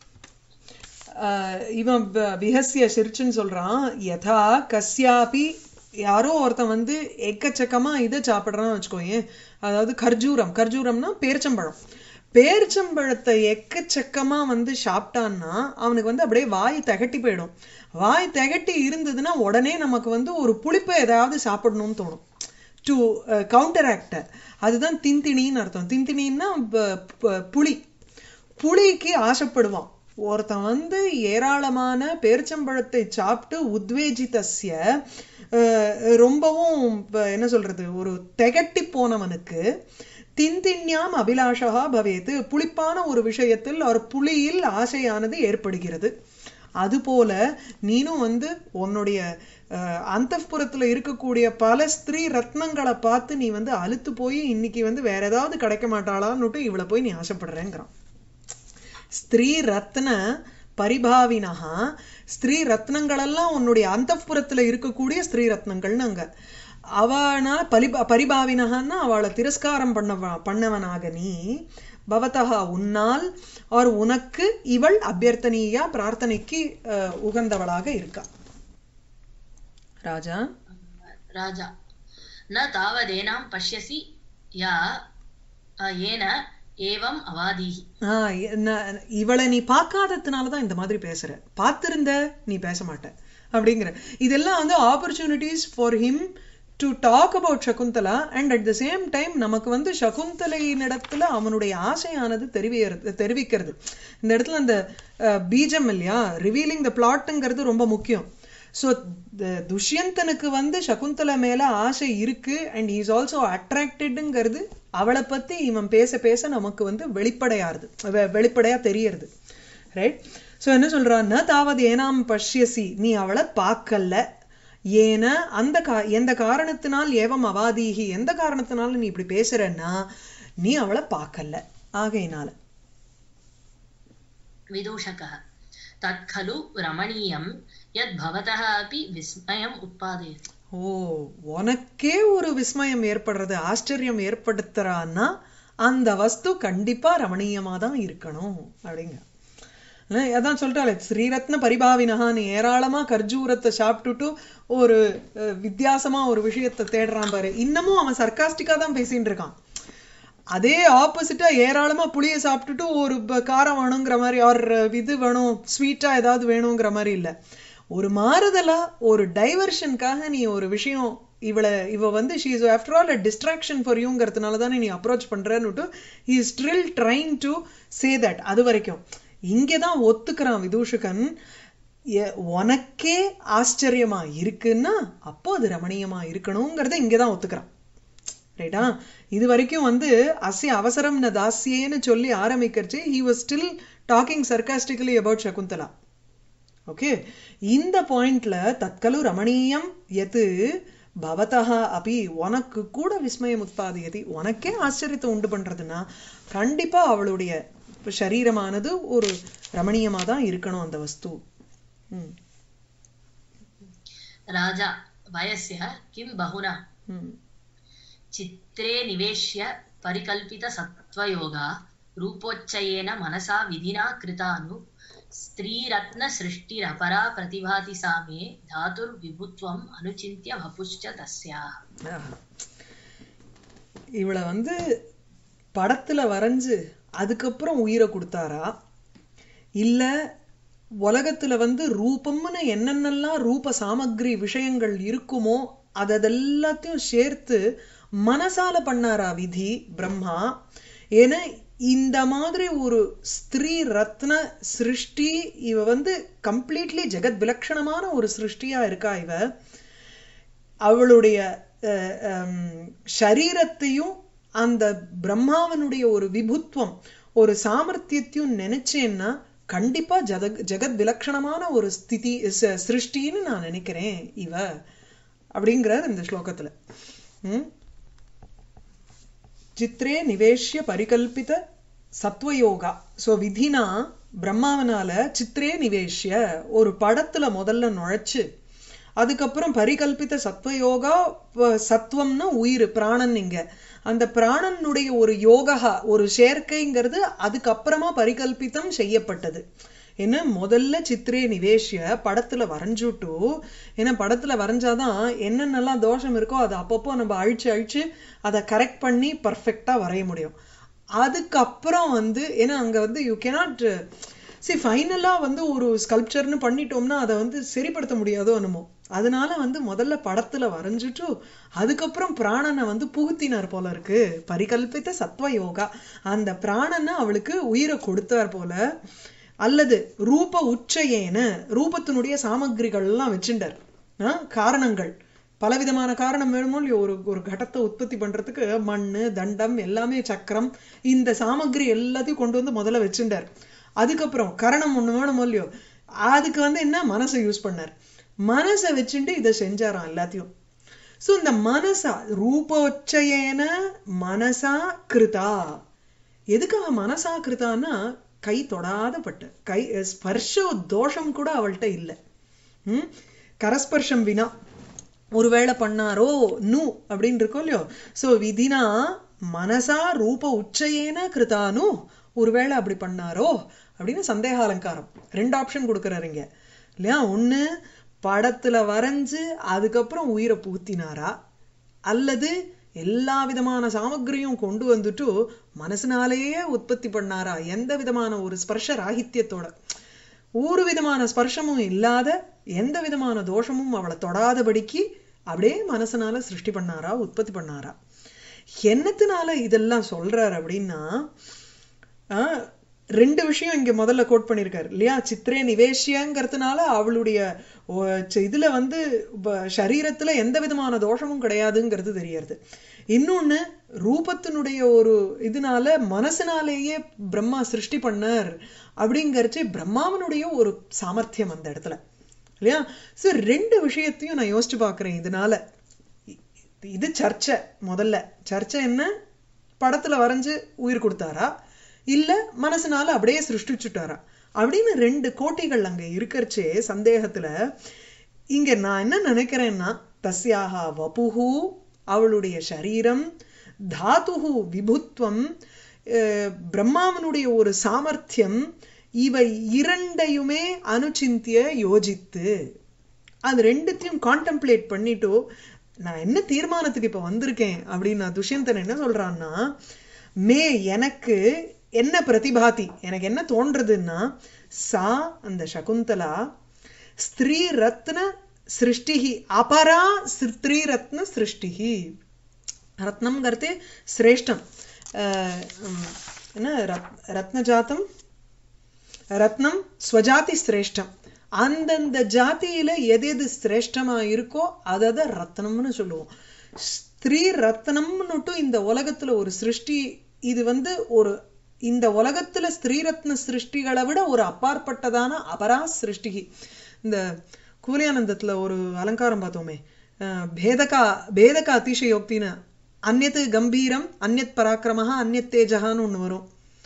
ஆஹ் இவன் ப- விஹஸ்ய சிரிச்சுன்னு சொல்றான் யதா கஸ்யாபி யாரோ ஒருத்தன் வந்து எக்கச்சக்கமா இதை சாப்பிடுறான்னு வச்சுக்கோயேன் அதாவது கர்ஜூரம் கர்ஜூரம்னா பேரிச்சம்பழம் பேரிச்சம்பழத்தை எக்கச்சக்கமா வந்து சாப்பிட்டான்னா அவனுக்கு வந்து அப்படியே வாய் திகட்டி போயிடும் வாய் திகட்டி இருந்ததுன்னா உடனே நமக்கு வந்து ஒரு புளிப்பை ஏதாவது சாப்பிடணும்னு தோணும் டு கவுண்டர் ஆக்ட அதுதான் தின்திணின்னு அர்த்தம் தின்திணின்னா ப- ப- புளி புளிக்கு ஆசைப்படுவான் ஒருத்தன் வந்து ஏராளமான பேரிச்சம்பழத்தை சாப்பிட்டு உத்வேஜிதஸ்ய அஹ், ரொம்பவும் இப்ப என்ன சொல்றது ஒரு திகட்டி போனவனுக்கு தின்தின்யாம் அபிலாஷகா பவேத்து புளிப்பான ஒரு விஷயத்தில் ஒரு புளியில் ஆசையானது ஏற்படுகிறது அதுபோல நீனும் வந்து உன்னுடைய அஹ், அந்தப்புறத்துல இருக்கக்கூடிய பல ஸ்திரீ ரத்னங்களை பார்த்து நீ வந்து அலுத்து போய் இன்னைக்கு வந்து வேற ஏதாவது கிடைக்க மாட்டாளான்னுட்டு இவளை போய் நீ ஆசைப்படுறேங்கிறான் ஸ்திரீ ரத்ன பரிபாவினஹா ஸ்திரீ ரத்னங்களெல்லாம் உன்னுடைய அந்தப்புறத்துல இருக்கக்கூடிய ஸ்திரீ ரத்னங்கள்னு அங்க அவனால பலி பரிபாவினகன்னா அவளை திரஸ்காரம் பண்ணவ பண்ணவனாக நீ பவதா உன்னால் ஆர் உனக்கு இவள் அபியர்த்தனீயா பிரார்த்தனைக்கு அஹ், உகந்தவளாக இருக்கா ராஜா राजा न तावदेनां पश्यसि या अ, येन एवम् अवादीः ஆஹ் என்ன- இவளை நீ பார்க்காததுனால தான் இந்த மாதிரி பேசுற பார்த்திருந்த நீ பேச மாட்ட அப்படிங்கிற இதெல்லாம் வந்து opportunities for him to talk about Shakuntala and at the same time நமக்கு வந்து சகுந்தலையினிடத்துல அவனுடைய ஆசையானது தெரிவிக்கிறது தெரிவிக்கிறது இந்த இடத்துல அந்த அஹ், பீஜம் இல்லையா ரிவீலிங் த பிளாட்டுங்கிறது ரொம்ப முக்கியம் ஸோ துஷ்யந்தனுக்கு வந்து சகுந்தலை மேல ஆசை இருக்கு அண்ட் இஸ் ஆல்சோ அட்ராக்டடுங்கிறது அவளை பத்தி இவன் பேச பேச நமக்கு வந்து வெளிப்படையாருது வெ- வெளிப்படையா தெரியறது ரைட் ஸோ என்ன சொல்றான்னா தாவது ஏனாம் பஷ்யசி நீ அவளை பார்க்கல ஏன அந்த கா எந்த காரணத்தினால் ஏவம் அவாதீகி எந்த காரணத்தினால நீ இப்படி பேசுறன்னா நீ அவளை பார்க்கல ஆகையினால विदूषकः तत् खलु रमणीयं यद् भवतः अपि विस्मयम् उत्पादयति ஓ உனக்கே ஒரு விஸ்மயம் ஏற்படுறது ஆச்சரியம் ஏற்படுத்துறான்னா அந்த வஸ்து கண்டிப்பா ரமணீயமா தான் இருக்கணும் அப்படிங்க இல்ல, அதான் சொல்லிட்டாலே ஸ்ரீரத்ன பரிபாவினகான்னு ஏராளமா கர்ஜூரத்தை சாப்பிட்டுட்டு ஒரு அஹ், வித்தியாசமா ஒரு விஷயத்தை தேடுறான் பாரு இன்னமும் அவன் சர்க்காஸ்டிக்கா தான் பேசிட்டு இருக்கான் அதே ஆப்போசிட்டா ஏராளமா புளிய சாப்பிட்டுட்டு ஒரு ப- காரம் வேணுங்கிற மாதிரி ஆர் இது வேணும் ஸ்வீட்டா ஏதாவது வேணுங்கிற மாதிரி இல்ல ஒரு மாறுதலா ஒரு டைவர்ஷனுக்காக நீ ஒரு விஷயம் இவளை இவ வந்து she is after all a distraction for யூங்கிறதுனால தானே நீ அப்ரோச் பண்றன்னுட்டு he is still trying to say that அது வரைக்கும் இங்கே தான் ஒத்துக்கிறான் விதூஷகன் எ- உனக்கே ஆச்சரியமா இருக்குன்னா அப்போ அது ரமணீயமா இருக்கணுங்கிறத இங்கே தான் ஒத்துக்கிறான் ரைட்டா இது வரைக்கும் வந்து அஸ்ய அவசரம் ந தாஸ்யேன்னு சொல்லி ஆரம்பிக்கிறச்சு he was still talking sarcastically about Shakuntala okay இந்த பாயிண்ட்ல தற்கலு ரமணீயம் எது பவதா அபி உனக்கு கூட விஸ்மயம் உத்பாதியதி உனக்கே ஆச்சரியத்தை உண்டு பண்றதுன்னா கண்டிப்பா அவளுடைய சரீரமானது ஒரு ரமணீயமா தான் இருக்கணும் அந்த வஸ்து ம் राजा वयस्य किं बहुना ம் चित्रे निवेश्य परिकल्पितसत्त्वयोगा रूपोच्चयेन मनसा विधिना कृतानु स्त्रीरत्नसृष्टिरपरा प्रतिभाति सा मे धातुर्विभुत्वम् अनुचिन्त्य वपुश्च तस्याः ஆஹா. இவளை வந்து படத்துல வரைஞ்சு அதுக்கப்புறம் உயிரை கொடுத்தாரா இல்ல உலகத்துல வந்து ரூபம்னு என்னென்னலாம் ரூப சாமக்ரி விஷயங்கள் இருக்குமோ அதெல்லாத்தையும் சேர்த்து மனசால பண்ணாரா விதி பிரம்மா ஏன்னா இந்த மாதிரி ஒரு ஸ்திரீ ரத்ன சிருஷ்டி இவ வந்து கம்ப்ளீட்லி ஜெகத் விலட்சணமான ஒரு சிருஷ்டியா இருக்கா இவ அவளுடைய அஹ், ஹம், சரீரத்தையும் அந்த பிரம்மாவனுடைய ஒரு விபுத்துவம் ஒரு சாமர்த்தியத்தையும் நினைச்சேன்னா கண்டிப்பா ஜதக் ஜெகத் விலட்சணமான ஒரு ஸ்திதி ச- சிருஷ்டின்னு நான் நினைக்கிறேன் இவ அப்படிங்கிறார் இந்த ஸ்லோகத்துல ம் சித்ரே நிவேஷ்ய பரிகல்பித சத்வயோகா சோ விதினா பிரம்மாவனால சித்ரே நிவேஷ்ய ஒரு படத்துல முதல்ல நுழைச்சு அதுக்கப்புறம் பரிகல்பித சத்வயோகா ப- சத்வம்னா உயிர் பிராணன் இங்க அந்த பிராணனுடைய ஒரு யோகா ஒரு சேர்க்கைங்கிறது அதுக்கப்புறமா பரிகல்பிதம் செய்யப்பட்டது என்ன முதல்ல சித்திரே நிவேஷ்ய படத்துல வரைஞ்சுட்டு ஏன்னா படத்துல வரைஞ்சாதான் என்னென்னலாம் தோஷம் இருக்கோ அதை அப்பப்போ நம்ம அழிச்சு அழிச்சு அதை கரெக்ட் பண்ணி பர்ஃபெக்டா வரைய முடியும் அதுக்கப்புறம் வந்து ஏன்னா அங்க வந்து யூ cannot சி ஃபைனலா வந்து ஒரு ஸ்கல்ப்சர்னு பண்ணிட்டோம்னா அதை வந்து சரிப்படுத்த முடியாதோ என்னமோ அதனால வந்து முதல்ல படத்துல வரைஞ்சிட்டு அதுக்கப்புறம் பிராணனை வந்து புகுத்தினார் போல இருக்கு பரிகல்பித்த சத்வ யோகா அந்த பிராணனை அவளுக்கு உயிரை கொடுத்தார் போல அல்லது ரூப உச்சையேன ரூபத்தினுடைய சாமக்கிரிகள் எல்லாம் வச்சுட்டார் ஆ, காரணங்கள் பலவிதமான காரணம் வேணுமோ இல்லையோ ஒரு ஒரு கடத்தை உற்பத்தி பண்றதுக்கு மண்ணு தண்டம் எல்லாமே சக்கரம் இந்த சாமக்கிரி எல்லாத்தையும் கொண்டு வந்து முதல்ல வச்சுட்டார் அதுக்கப்புறம் கரணம் ஒண்ணு வேணுமோ இல்லையோ அதுக்கு வந்து என்ன மனசை யூஸ் பண்ணார் மனசை வச்சுட்டு இதை செஞ்சாராம் எல்லாத்தையும் சோ இந்த மனசா ரூபோச்சயேன மனசா கிருதா எதுக்காக மனசா கிருதான்னா கை தொடாத பட்டு கை ஸ்பர்ஷ தோஷம் கூட அவள்கிட்ட இல்லை ம் கரஸ்பர்ஷம் வினா ஒருவேளை பண்ணாரோ நு அப்படின்னு இருக்கோம் இல்லையோ சோ விதினா மனசா ரூப உச்சையேன கிருதானு ஒருவேளை அப்படி பண்ணாரோ அப்படின்னு சந்தேக அலங்காரம் ரெண்டு ஆப்ஷன் கொடுக்குறாருங்க இல்லையா ஒண்ணு படத்துல வரைஞ்சு அதுக்கப்புறம் உயிரை புகுத்தினாரா அல்லது எல்லா விதமான சாமக்கிரியும் கொண்டு வந்துட்டு மனசுனாலேயே உற்பத்தி பண்ணாரா எந்த விதமான ஒரு ஸ்பர்ஷ ராகித்யத்தோட ஒரு விதமான ஸ்பர்ஷமும் இல்லாத எந்த விதமான தோஷமும் அவளை தொடாதபடிக்கு அப்படியே மனசனால சிருஷ்டி பண்ணாரா உற்பத்தி பண்ணாரா என்னத்தினால இதெல்லாம் சொல்றார் அப்படின்னா ஆஹ், ரெண்டு விஷயம் இங்க முதல்ல கோட் பண்ணியிருக்காரு இல்லையா சித்திரே நிவேஷ்யங்கிறதுனால அவளுடைய ஒ- ச்ச- இதுல வந்து ப- சரீரத்துல எந்த விதமான தோஷமும் கிடையாதுங்கிறது தெரியறது இன்னொன்னு ரூபத்தினுடைய ஒரு இதனால மனசுனாலேயே பிரம்மா சிருஷ்டி பண்ணார் அப்படிங்கறச்சு பிரம்மாவனுடைய ஒரு சாமர்த்தியம் அந்த இடத்துல இல்லையா சோ ரெண்டு விஷயத்தையும் நான் யோசிச்சு பார்க்கிறேன் இதனால இ- இது சர்ச்சை முதல்ல சர்ச்சை என்ன படத்துல வரைஞ்சு உயிர் கொடுத்தாரா இல்ல மனசுனால அப்படியே சிருஷ்டிச்சுட்டாரா அப்படின்னு ரெண்டு கோட்டிகள் அங்க இருக்கறச்சே சந்தேகத்துல இங்க நான் என்ன நினைக்கிறேன்னா தஸ்யாக வபுஹு அவளுடைய சரீரம் தாதுஹு விபுத்வம் அஹ், பிரம்மாவனுடைய ஒரு சாமர்த்தியம் இவை இரண்டையுமே அனுச்சிந்திய யோசித்து அது ரெண்டுத்தையும் கான்டெம்ப்ளேட் பண்ணிட்டு நான் என்ன தீர்மானத்துக்கு இப்ப வந்திருக்கேன் அப்படின்னு நான் துஷ்யந்தன் என்ன சொல்றான்னா மே எனக்கு என்ன பிரதிபாதி எனக்கு என்ன தோன்றதுன்னா சா அந்த சகுந்தலா ஸ்திரீ ரத்ன சிருஷ்டிஹி அபரா ஸ்திரீ ரத்ன சிருஷ்டிஹி ரத்னம்ங்கிறது சிரேஷ்டம் அஹ், உம், என்ன ரத் ரத்னஜாத்தம் ரத்னம் ஸ்வஜாதி சிரேஷ்டம் அந்தந்த ஜாதியில எது எது சிரேஷ்டமா இருக்கோ அதத ரத்னம்னு சொல்லுவோம் ஸ்திரீ ரத்னம்னுட்டு இந்த உலகத்துல ஒரு சிருஷ்டி இது வந்து ஒரு இந்த உலகத்துல ஸ்திரீ ரத்ன சிருஷ்டிகளை விட ஒரு அப்பாற்பட்டதான அபரா சிருஷ்டிகி இந்த கூலியானந்தத்துல ஒரு அலங்காரம் பார்த்தோமே அஹ், பேதகா பேதக அதிசயோக்தின்னு அந்நத்து கம்பீரம் அந்நத் பராக்கிரமஹா அந்நத் தேஜகான்னு ஒண்ணு வரும்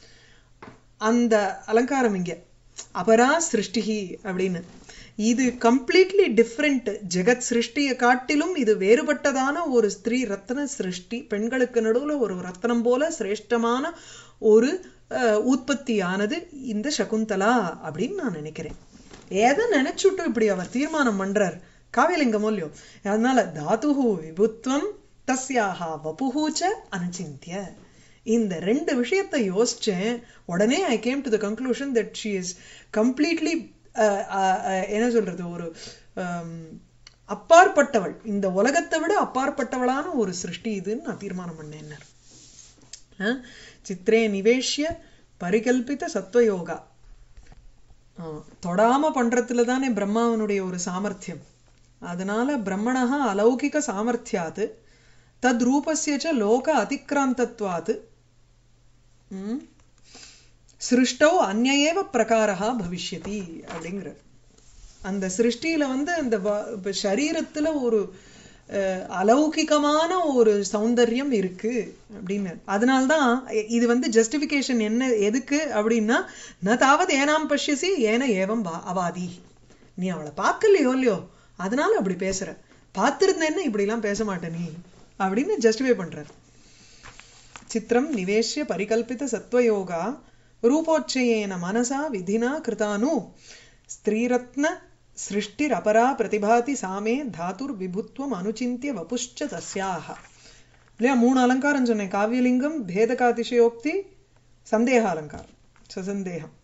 அந்த அலங்காரம் இங்க அபரா சிருஷ்டிகி அப்படின்னு இது கம்ப்ளீட்லி டிஃப்ரெண்ட் ஜெகத் சிருஷ்டியை காட்டிலும் இது வேறுபட்டதான ஒரு ஸ்திரீ ரத்ன சிருஷ்டி பெண்களுக்கு நடுவுல ஒரு ரத்னம் போல சிரேஷ்டமான ஒரு அஹ், உற்பத்தியானது இந்த சகுந்தலா அப்படின்னு நான் நினைக்கிறேன் எதை நினைச்சுட்டு இப்படி அவர் தீர்மானம் பண்றார் காவியலிங்கம் இல்லையோ அதனால தாதுஹு விபுத்வம் தஸ்யாஹா வபுஹூச்ச அனுச்சிந்திய இந்த ரெண்டு விஷயத்தை யோசிச்சேன் உடனே I came to the conclusion that she is completely என்ன சொல்றது ஒரு ஆம், அப்பாற்பட்டவள் இந்த உலகத்தை விட அப்பாற்பட்டவளான ஒரு சிருஷ்டி இதுன்னு நான் தீர்மானம் பண்ணேன் அஹ், சித்ரே நிவேஷ்ய பரிகல்பித சத்வயோகா ஆமா. தொடாம பண்றதுல தானே பிரம்மாவனுடைய ஒரு சாமர்த்தியம் அதனால பிரம்மணः அலௌகிக சாமர்த்தியாத் தத் ரூபஸ்ய ச லோக அதிக்ராந்தத்வாத் ம், சிருஷ்டௌ அந்நயேவ பிரகாரா பவிஷ்யதி அப்படிங்கிற அந்த சிருஷ்டியில வந்து அந்த வ- இப்ப சரீரத்துல ஒரு அஹ், அலௌகிகமான ஒரு சௌந்தர்யம் இருக்கு அப்படின்னு அதனால்தான் இ- இது வந்து ஜஸ்டிபிகேஷன் என்ன எதுக்கு அப்படின்னா ந தாவது ஏனாம் பஷ்யசி ஏன ஏவம் வா அவாதி நீ அவளை பார்க்கலையோ இல்லையோ அதனால அப்படி பேசுற பார்த்திருந்தேன்னா இப்படி எல்லாம் பேச மாட்ட நீ அப்படின்னு ஜஸ்டிஃபை பண்றார் चित्रं निवेश्य परिकल्पितसत्त्वयोगा रूपोच्चयेन मनसा विधिना कृतानु स्त्रीरत्न सृष्टिरपरा प्रतिभाति सा मे धातुर्विभुत्वम् अनुचिन्त्य वपुश्च तस्याः இல்லையா மூணு அலங்காரம் சொன்னேன் காவியலிங்கம் பேதகாதிசயோக்தி சந்தேக அலங்காரம் சசந்தேகம்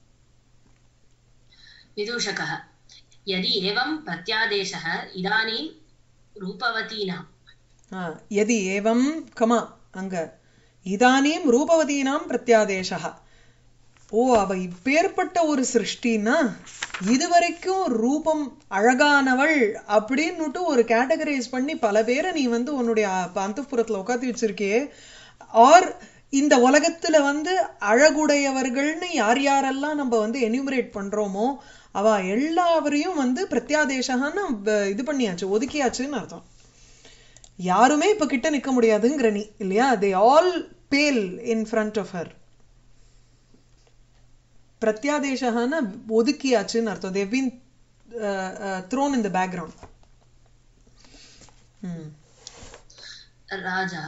विदूषकः यदि एवं प्रत्यादेशः इदानीं रूपवतीनां ஆ, यदि एवं கமா அங்க இதானீம் ரூபவதீனாம் பிரத்யாதேசா ஓ அவ இப்பேற்பட்ட ஒரு சிருஷ்டின்னா இதுவரைக்கும் ரூபம் அழகானவள் அப்படின்னுட்டு ஒரு கேட்டகரைஸ் பண்ணி பல பேரை நீ வந்து உன்னுடைய அந்தப்புறத்துல உட்காந்து வச்சிருக்கியே ஆர் இந்த உலகத்துல வந்து அழகுடையவர்கள்னு யார் யாரெல்லாம் நம்ம வந்து என்யூமரேட் பண்றோமோ அவ எல்லாவரையும் வந்து பிரத்யாதேசகான்னு வ- இது பண்ணியாச்சு ஒதுக்கியாச்சுன்னு அர்த்தம் யாருமே இப்ப கிட்ட நிக்க முடியாதுங்கிற நீ இல்லையா they all pale in front of her பிரத்யாதேசகான ஒதுக்கியாச்சுன்னு அர்த்தம் they've been thrown in the background hmm ராஜா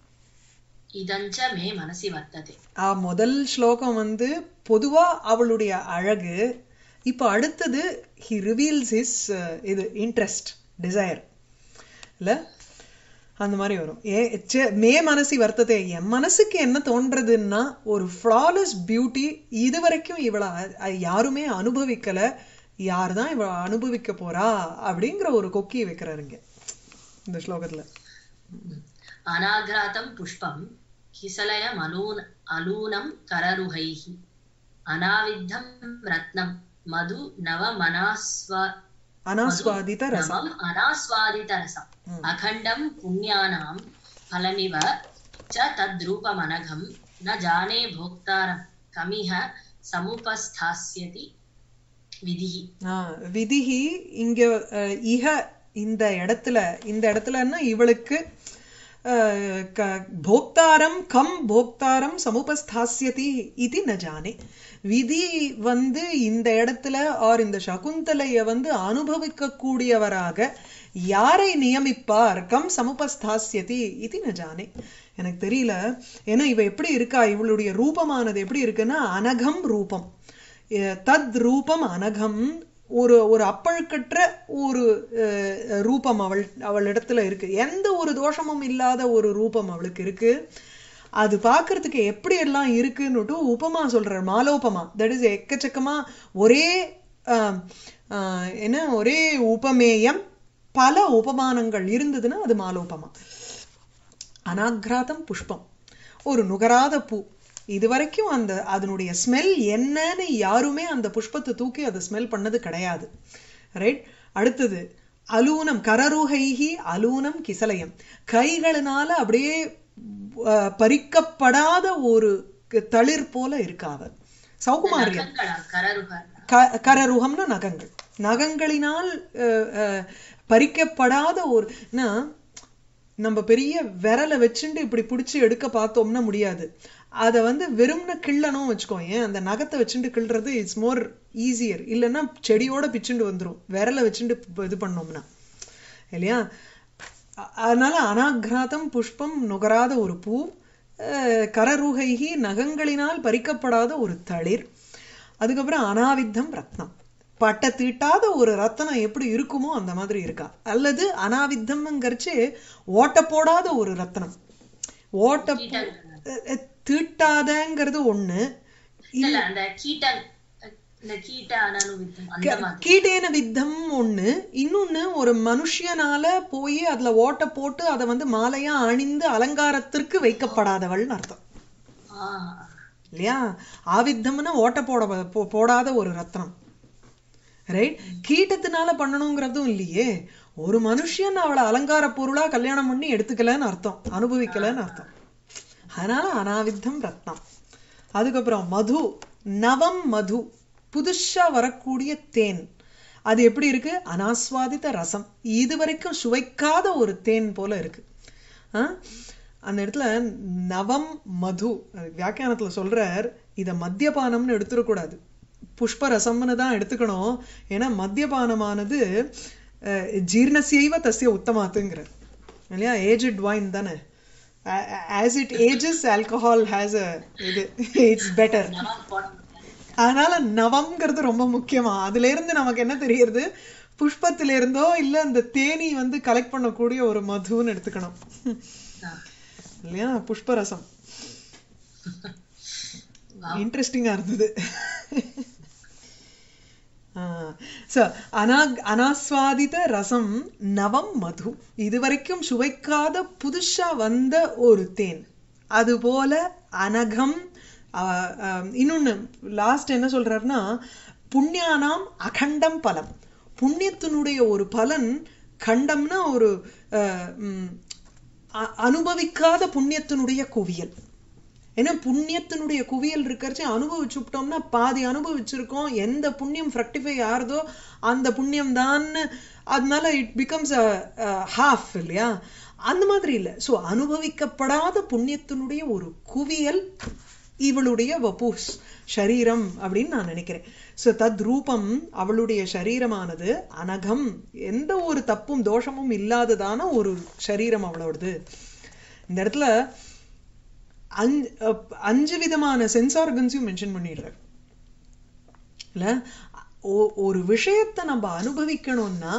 இதஞ்ச மே மனசி வர்த்ததே ஆ முதல் ஸ்லோகம் வந்து பொதுவா அவளுடைய அழகு இப்போ அடுத்தது ஹி ரிவீல்ஸ் ஹிஸ் இது இன்ட்ரெஸ்ட் டிசைர் இல்ல அந்த மாதிரி வரும் ஏ ச்சே, மே மனசி வர்த்ததே என் மனசுக்கு என்ன தோன்றதுன்னா ஒரு ஃப்ளாலஸ் பியூட்டி இது வரைக்கும் இவளை அ- அ- யாருமே அனுபவிக்கல யார் தான் இவ அனுபவிக்க போறா அப்படிங்கிற ஒரு கொக்கி வைக்கிறாருங்க இந்த ஸ்லோகத்துல அநாகிராதம் புஷ்பம் கிசலயம் அலூன் அலூனம் கரருகைः அநாவித்தம் ரத்னம் மது நவ மனாஸ்வ அனாஸ்வாதித ரசம் நவம் அனாஸ்வாதிதரசம் அகண்டம் புண்ணியானாம் பலமிவ ச தத்ரூபமனகம் ந ஜானே போக்தாரம் கமிஹ சமுபஸ்தாஸ்யதி விதிஹி ஆ, விதிஹி இங்க அஹ், இஹ இந்த இடத்துல இந்த இடத்துலன்னா இவளுக்கு அஹ், க- போக்தாரம் கம் போக்தாரம் சமுபஸ்தாஸ்யதி இது ந ஜானே விதி வந்து இந்த இடத்துல ஆர் இந்த சகுந்தலைய வந்து அனுபவிக்க கூடியவராக யாரை நியமிப்பார் கம் சமுபஸ்தாஸ்யதி இது ந ஜானே எனக்கு தெரியல ஏன்னா இவ எப்படி இருக்கா இவளுடைய ரூபமானது எப்படி இருக்குன்னா அனகம் ரூபம் அஹ் தத் ரூபம் அனகம் ஒரு ஒரு அப்பழுக்கற்ற ஒரு அஹ், ரூபம் அவள் அவளிடத்துல இருக்கு எந்த ஒரு தோஷமும் இல்லாத ஒரு ரூபம் அவளுக்கு இருக்கு அது பார்க்கறதுக்கு எப்படி எல்லாம் இருக்குன்னுட்டு உபமா சொல்றார் மாலோபமா தட் இஸ் எக்கச்சக்கமா ஒரே ஆஹ், ஆஹ், என்ன ஒரே உபமேயம் பல உபமானங்கள் இருந்ததுன்னா அது மாலோபமா அனாக்ராதம் புஷ்பம் ஒரு நுகராத பூ இது வரைக்கும் அந்த அதனுடைய ஸ்மெல் என்னன்னு யாருமே அந்த புஷ்பத்தை தூக்கி அதை ஸ்மெல் பண்ணது கிடையாது ரைட் அடுத்தது அலூனம் கரருகைகி அலூனம் கிசலயம் கைகளினால அப்படியே அஹ், பறிக்கப்படாத ஒரு க- தளிர் போல இருக்காவ சௌகுமாரியம் நகங்களா கரருகர் க- கரருகம்னா நகங்கள் நகங்களினால் அஹ், அஹ், பறிக்கப்படாத ஒரு ஏன்னா, நம்ம பெரிய விரலை வச்சுண்டு இப்படி பிடிச்சி எடுக்க பார்த்தோம்னா முடியாது அதை வந்து வெறும்னு கிள்ளணும் வச்சுக்கோங்க அந்த நகத்தை வச்சுட்டு கிள்றது இட்ஸ் மோர் ஈஸியர் இல்லைன்னா செடியோட பிச்சுண்டு வந்துரும் விரலை வச்சுட்டு இப்ப இது பண்ணோம்னா இல்லையா அ- அதனால அனாக்ராதம் புஷ்பம் நுகராத ஒரு பூ அஹ், கரருகைகி நகங்களினால் பறிக்கப்படாத ஒரு தளிர் அதுக்கப்புறம் அனாவித்தம் ரத்னம் பட்டை தீட்டாத ஒரு ரத்தனம் எப்படி இருக்குமோ அந்த மாதிரி இருக்கா அல்லது அனாவித்தம்ங்கிறச்சு ஓட்ட போடாத ஒரு ரத்தனம் ஓட்ட போ- அஹ், அஹ், தீட்டாதங்கிறது ஒண்ணு இல்ல அந்த கீட்டன் இந்த கீட்ட அனனுவித்தம் அந்த மாதிரி கீடேன வித்தம் ஒண்ணு இன்னொன்னு ஒரு மனுஷியனால போய் அதுல ஓட்ட போட்டு அதை வந்து மாலையா அணிந்து அலங்காரத்திற்கு வைக்கப்படாதவள்னு அர்த்தம் ஆஹ் இல்லையா ஆவித்தம்னா ஓட்ட போட போ- போடாத ஒரு ரத்னம் ரைட் கீட்டத்தினால பண்ணணுங்கிறதும் இல்லையே ஒரு மனுஷன் அவளை அலங்கார பொருளா கல்யாணம் பண்ணி எடுத்துக்கலன்னு அர்த்தம் அனுபவிக்கலன்னு அர்த்தம் அதனால அனாவித்தம் ரத்னம் அதுக்கப்புறம் மது நவம் மது புதுசா வரக்கூடிய தேன் அது எப்படி இருக்கு அனாஸ்வாதித்த ரசம் இது வரைக்கும் சுவைக்காத ஒரு தேன் போல இருக்கு ஆ? அந்த இடத்துல நவம் மது அது வியாக்கியானத்துல சொல்றார் இத மத்தியபானம்னு எடுத்துடக்கூடாது புஷ்பரசம்னு தான் எடுத்துக்கணும் ஏன்னா மத்தியபானமானது அஹ், ஜீர்ணசைவ தஸ்ய உத்தமாத்துங்கிறார் இல்லையா ஏஜட் வைன் தானே as it ages alcohol has a இது இட்ஸ் பெட்டர் நவம் போட முடியாது அதனால நவம்ங்கிறது ரொம்ப முக்கியமா அதுல இருந்து நமக்கு என்ன தெரியுது புஷ்பத்தில இருந்தோ இல்ல அந்த தேனி வந்து கலெக்ட் பண்ணக்கூடிய ஒரு மதுன்னு எடுத்துக்கணும் ஆஹ். இல்லையா புஷ்பரசம் Wow. இன்ட்ரெஸ்டிங்கா இருந்தது சோ அனா அனாஸ்வாதித ரசம் நவம் மது இதுவரைக்கும் சுவைக்காத புதுசா வந்த ஒரு தேன் அதுபோல அனகம் ஆஹ், ஆஹ், இன்னொன்னு லாஸ்ட் என்ன சொல்றாருன்னா புண்ணியானாம் அகண்டம் பலம் புண்ணியத்தினுடைய ஒரு பலன் கண்டம்னா ஒரு ஆஹ், ம், அ- அனுபவிக்காத புண்ணியத்தினுடைய குவியல் ஏன்னா புண்ணியத்தினுடைய குவியல் இருக்கிறச்சு அனுபவிச்சுட்டோம்னா பாதி அனுபவிச்சிருக்கோம் எந்த புண்ணியம் ஃப்ரக்டிஃபை ஆறுதோ அந்த புண்ணியம் தான் அதனால இட் பிகம்ஸ் ஹாஃப் இல்லையா அந்த மாதிரி இல்லை ஸோ அனுபவிக்கப்படாத புண்ணியத்தினுடைய ஒரு குவியல் இவளுடைய வபுஸ் ஷரீரம் அப்படின்னு நான் நினைக்கிறேன் ஸோ தத் ரூபம் அவளுடைய ஷரீரமானது அனகம் எந்த ஒரு தப்பும் தோஷமும் இல்லாததான ஒரு ஷரீரம் அவளோடது இந்த இடத்துல அஞ்சு அஹ், அஞ்சு விதமான சென்ஸ் ஆர்கன்ஸையும் மென்ஷன் பண்ணிடுறார் இல்ல ஒ- ஒரு விஷயத்தை நம்ம அனுபவிக்கணும்னா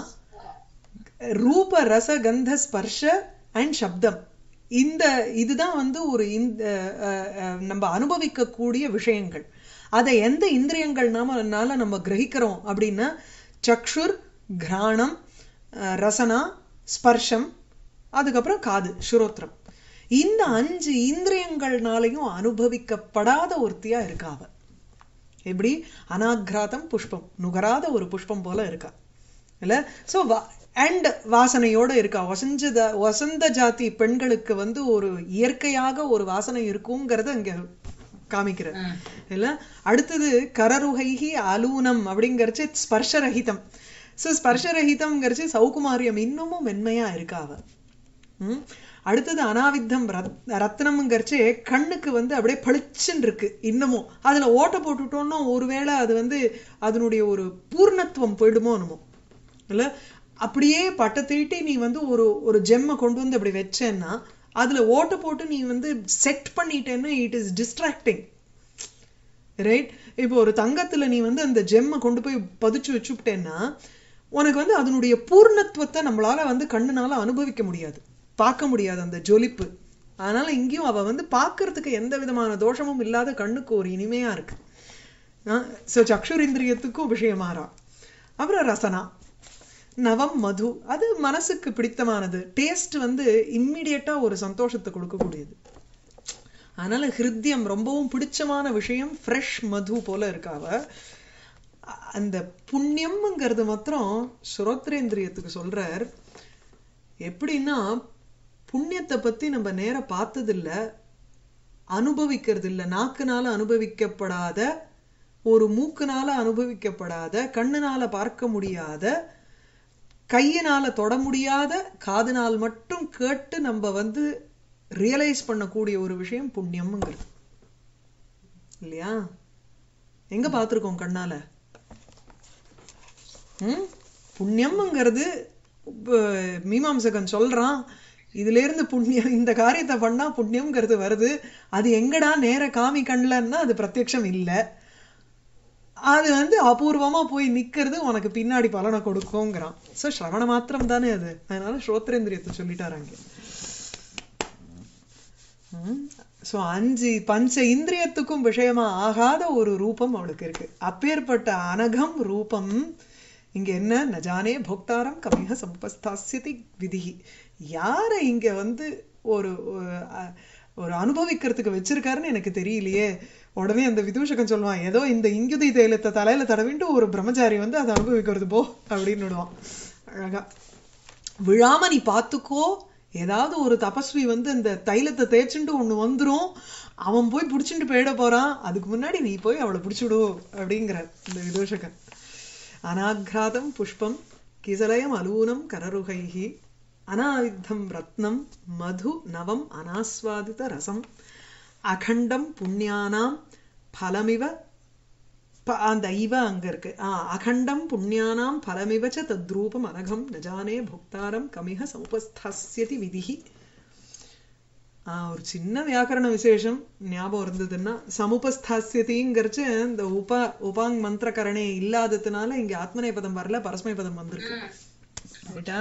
ரூப ரச கந்த ஸ்பர்ஷ அண்ட் சப்தம் இந்த இதுதான் வந்து ஒரு இந்த அஹ், அஹ், நம்ம அனுபவிக்கக்கூடிய விஷயங்கள் அதை எந்த இந்திரியங்கள்னால நம்ம கிரகிக்கிறோம் அப்படின்னா சக்ஷுர் கிராணம் அஹ், ரசனா ஸ்பர்ஷம் அதுக்கப்புறம் காது ஸ்ரோத்ரம் இந்த அஞ்சு இந்திரியங்கள்னாலையும் அனுபவிக்கப்படாத ஒருத்தியா இருக்கா அவ எப்படி அனாக்ராதம் புஷ்பம் நுகராத ஒரு புஷ்பம் போல இருக்கா இல்ல சோ அண்ட் வாசனையோட இருக்கா வசந்த ஜா- வசந்த ஜாதி பெண்களுக்கு வந்து ஒரு இயற்கையாக ஒரு வாசனை இருக்குங்கிறத அங்க காமிக்கிறார் ம். இல்ல அடுத்தது கரருகைஹி அலூனம் அப்படிங்கறச்சு ஸ்பர்ஷரஹிதம் சோ ஸ்பர்ஷரஹிதம்ங்கிறச்சு சௌகுமாரியம் இன்னமும் மென்மையா இருக்கா அவ ம். அடுத்தது அனாவித்தம் ரத் ரத்னம்ங்கிறச்சு கண்ணுக்கு வந்து அப்படியே பளிச்சுன்னு இருக்கு இன்னமும் அதுல ஓட்டை போட்டுட்டோம்னா ஒருவேளை அது வந்து அதனுடைய ஒரு பூர்ணத்துவம் போயிடுமோ என்னமோ இல்ல அப்படியே பட்டை தீட்டி நீ வந்து ஒரு ஒரு ஜெம்மை கொண்டு வந்து அப்படி வச்சேன்னா அதுல ஓட்டை போட்டு நீ வந்து செட் பண்ணிட்டேன்னா இட் இஸ் டிஸ்ட்ராக்டிங் ரைட் இப்போ ஒரு தங்கத்துல நீ வந்து அந்த ஜெம்மை கொண்டு போய் பதிச்சு வச்சுட்டேன்னா உனக்கு வந்து அதனுடைய பூர்ணத்துவத்தை நம்மளால வந்து கண்ணுனால அனுபவிக்க முடியாது பார்க்க முடியாது அந்த ஜொலிப்பு அதனால இங்கேயும் அவ வந்து பார்க்கறதுக்கு எந்த விதமான தோஷமும் இல்லாத கண்ணுக்கு ஒரு இனிமையா இருக்கு ஸோ சக்ஷுரிந்திரியத்துக்கும் விஷயமாறா அப்புறம் ரசனா நவம் மது அது மனசுக்கு பிடித்தமானது டேஸ்ட் வந்து இம்மிடியட்டா ஒரு சந்தோஷத்தை கொடுக்கக்கூடியது அதனால ஹிருத்யம் ரொம்பவும் பிடிச்சமான விஷயம் ஃப்ரெஷ் மது போல இருக்காவ அந்த புண்ணியம்ங்கிறது மாத்திரம் சுரோத்ரேந்திரியத்துக்கு சொல்றார் எப்படின்னா புண்ணியத்தை பத்தி நம்ம நேர பார்த்ததில்ல அனுபவிக்கிறது இல்ல நாக்குனால அனுபவிக்கப்படாத ஒரு மூக்குனால அனுபவிக்கப்படாத கண்ணுனால பார்க்க முடியாத கையினால தொட முடியாத காதுனால் மட்டும் கேட்டு நம்ம வந்து ரியலைஸ் பண்ணக்கூடிய ஒரு விஷயம் புண்ணியம்ங்கிறது இல்லையா எங்க பார்த்திருக்கோம் கண்ணால ம் புண்ணியம்ங்கிறது இப்ப மீமாம்சகன் சொல்றான் இதுல இருந்து புண்ணியம் இந்த காரியத்தை பண்ணா புண்ணியம்ங்கிறது வருது அது எங்கடா நேர காமி கண்லன்னா அது பிரத்யக்ஷம் இல்ல அது வந்து அபூர்வமா போய் நிக்கிறது உனக்கு பின்னாடி பலனை கொடுக்குங்கிறான் சோ ஸ்ரவண மாத்திரம் தானே அது அதனால ஸ்ரோத்ரேந்திரியத்தை சொல்லிட்டாரு அங்க சோ அஞ்சு பஞ்ச இந்திரியத்துக்கும் விஷயமா ஆகாத ஒரு ரூபம் அவளுக்கு இருக்கு அப்பேற்பட்ட அனகம் ரூபம் இங்க என்ன நஜானே போக்தாரம் கமிக சம்பஸ்தாசியதி விதிஹி யாரை இங்க வந்து ஒரு ஒரு, அ- ஒரு அனுபவிக்கிறதுக்கு வச்சிருக்காருன்னு எனக்கு தெரியலையே உடனே அந்த விதூஷகன் சொல்லுவான் ஏதோ இந்த இங்குதி தைலத்தை தலையில தடவிட்டு ஒரு பிரம்மச்சாரி வந்து அதை அனுபவிக்கிறது போ அப்படின்னு விடுவான் அழகா விழாம நீ பார்த்துக்கோ ஏதாவது ஒரு தபஸ்வி வந்து அந்த தைலத்தை தேய்ச்சுட்டு ஒண்ணு வந்துரும் அவன் போய் புடிச்சுட்டு போயிட போறான் அதுக்கு முன்னாடி நீ போய் அவளை புடிச்சுடு அப்படிங்கிறார் இந்த விதூஷகன் அனாக்ராதம் புஷ்பம் கிசலயம் அலூனம் கரருகைஹி அனாவித்தம் ரத்னம் மது நவம் அனாஸ்வாதித ரசம் அகண்டம் புண்ணியானாம் பலமிவ ப- அந்த இவ அங்க இருக்கு ஆ அகண்டம் புண்ணியானாம் பலமிவச்ச தத்ரூபம் அனகம் நஜானே புக்தாரம் கமிக சமுபஸ்தாஸ்யதி விதிஹி ஆ, ஒரு சின்ன வியாக்கரண விசேஷம் ஞாபகம் இருந்ததுன்னா சமுபஸ்தாஸ்யதிங்கிறச்சு இந்த உபா உபாங் மந்திரகரணே இல்லாததுனால இங்க ஆத்மநேபதம் வரல பரஸ்மைபதம் வந்திருக்கு ரைட்டா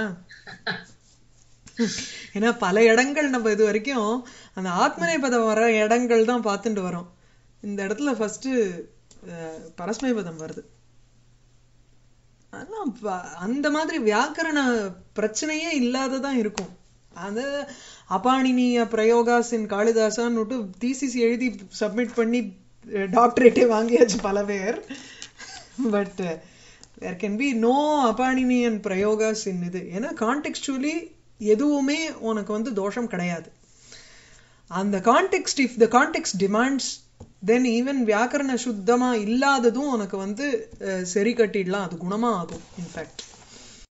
ஏன்னா பல இடங்கள் நம்ம இது வரைக்கும் அந்த ஆத்மநேபதம் வர இடங்கள் தான் பார்த்துட்டு வரோம் இந்த இடத்துல ஃபர்ஸ்ட் பரஸ்மைபதம் வருது அதெல்லாம் ப- அந்த மாதிரி வியாக்கரண பிரச்சனையே இல்லாததான் இருக்கும் அது அபாணினிய பிரயோகாசின் காளிதாசான்னுட்டு தீசிஸ் எழுதி சப்மிட் பண்ணி டாக்டரேட்டே வாங்கியாச்சு பல பேர் but there can be no அபாணினியன் பிரயோகாஸ் இன் இது ஏன்னா கான்டெக்ஸ்டுவலி எதுவுமே உனக்கு வந்து தோஷம் கிடையாது அந்த context if the context demands then even வியாக்கரண சுத்தமா இல்லாததும் உனக்கு வந்து அஹ், சரி கட்டிடலாம் அது குணமா ஆகும் இன்ஃபேக்ட்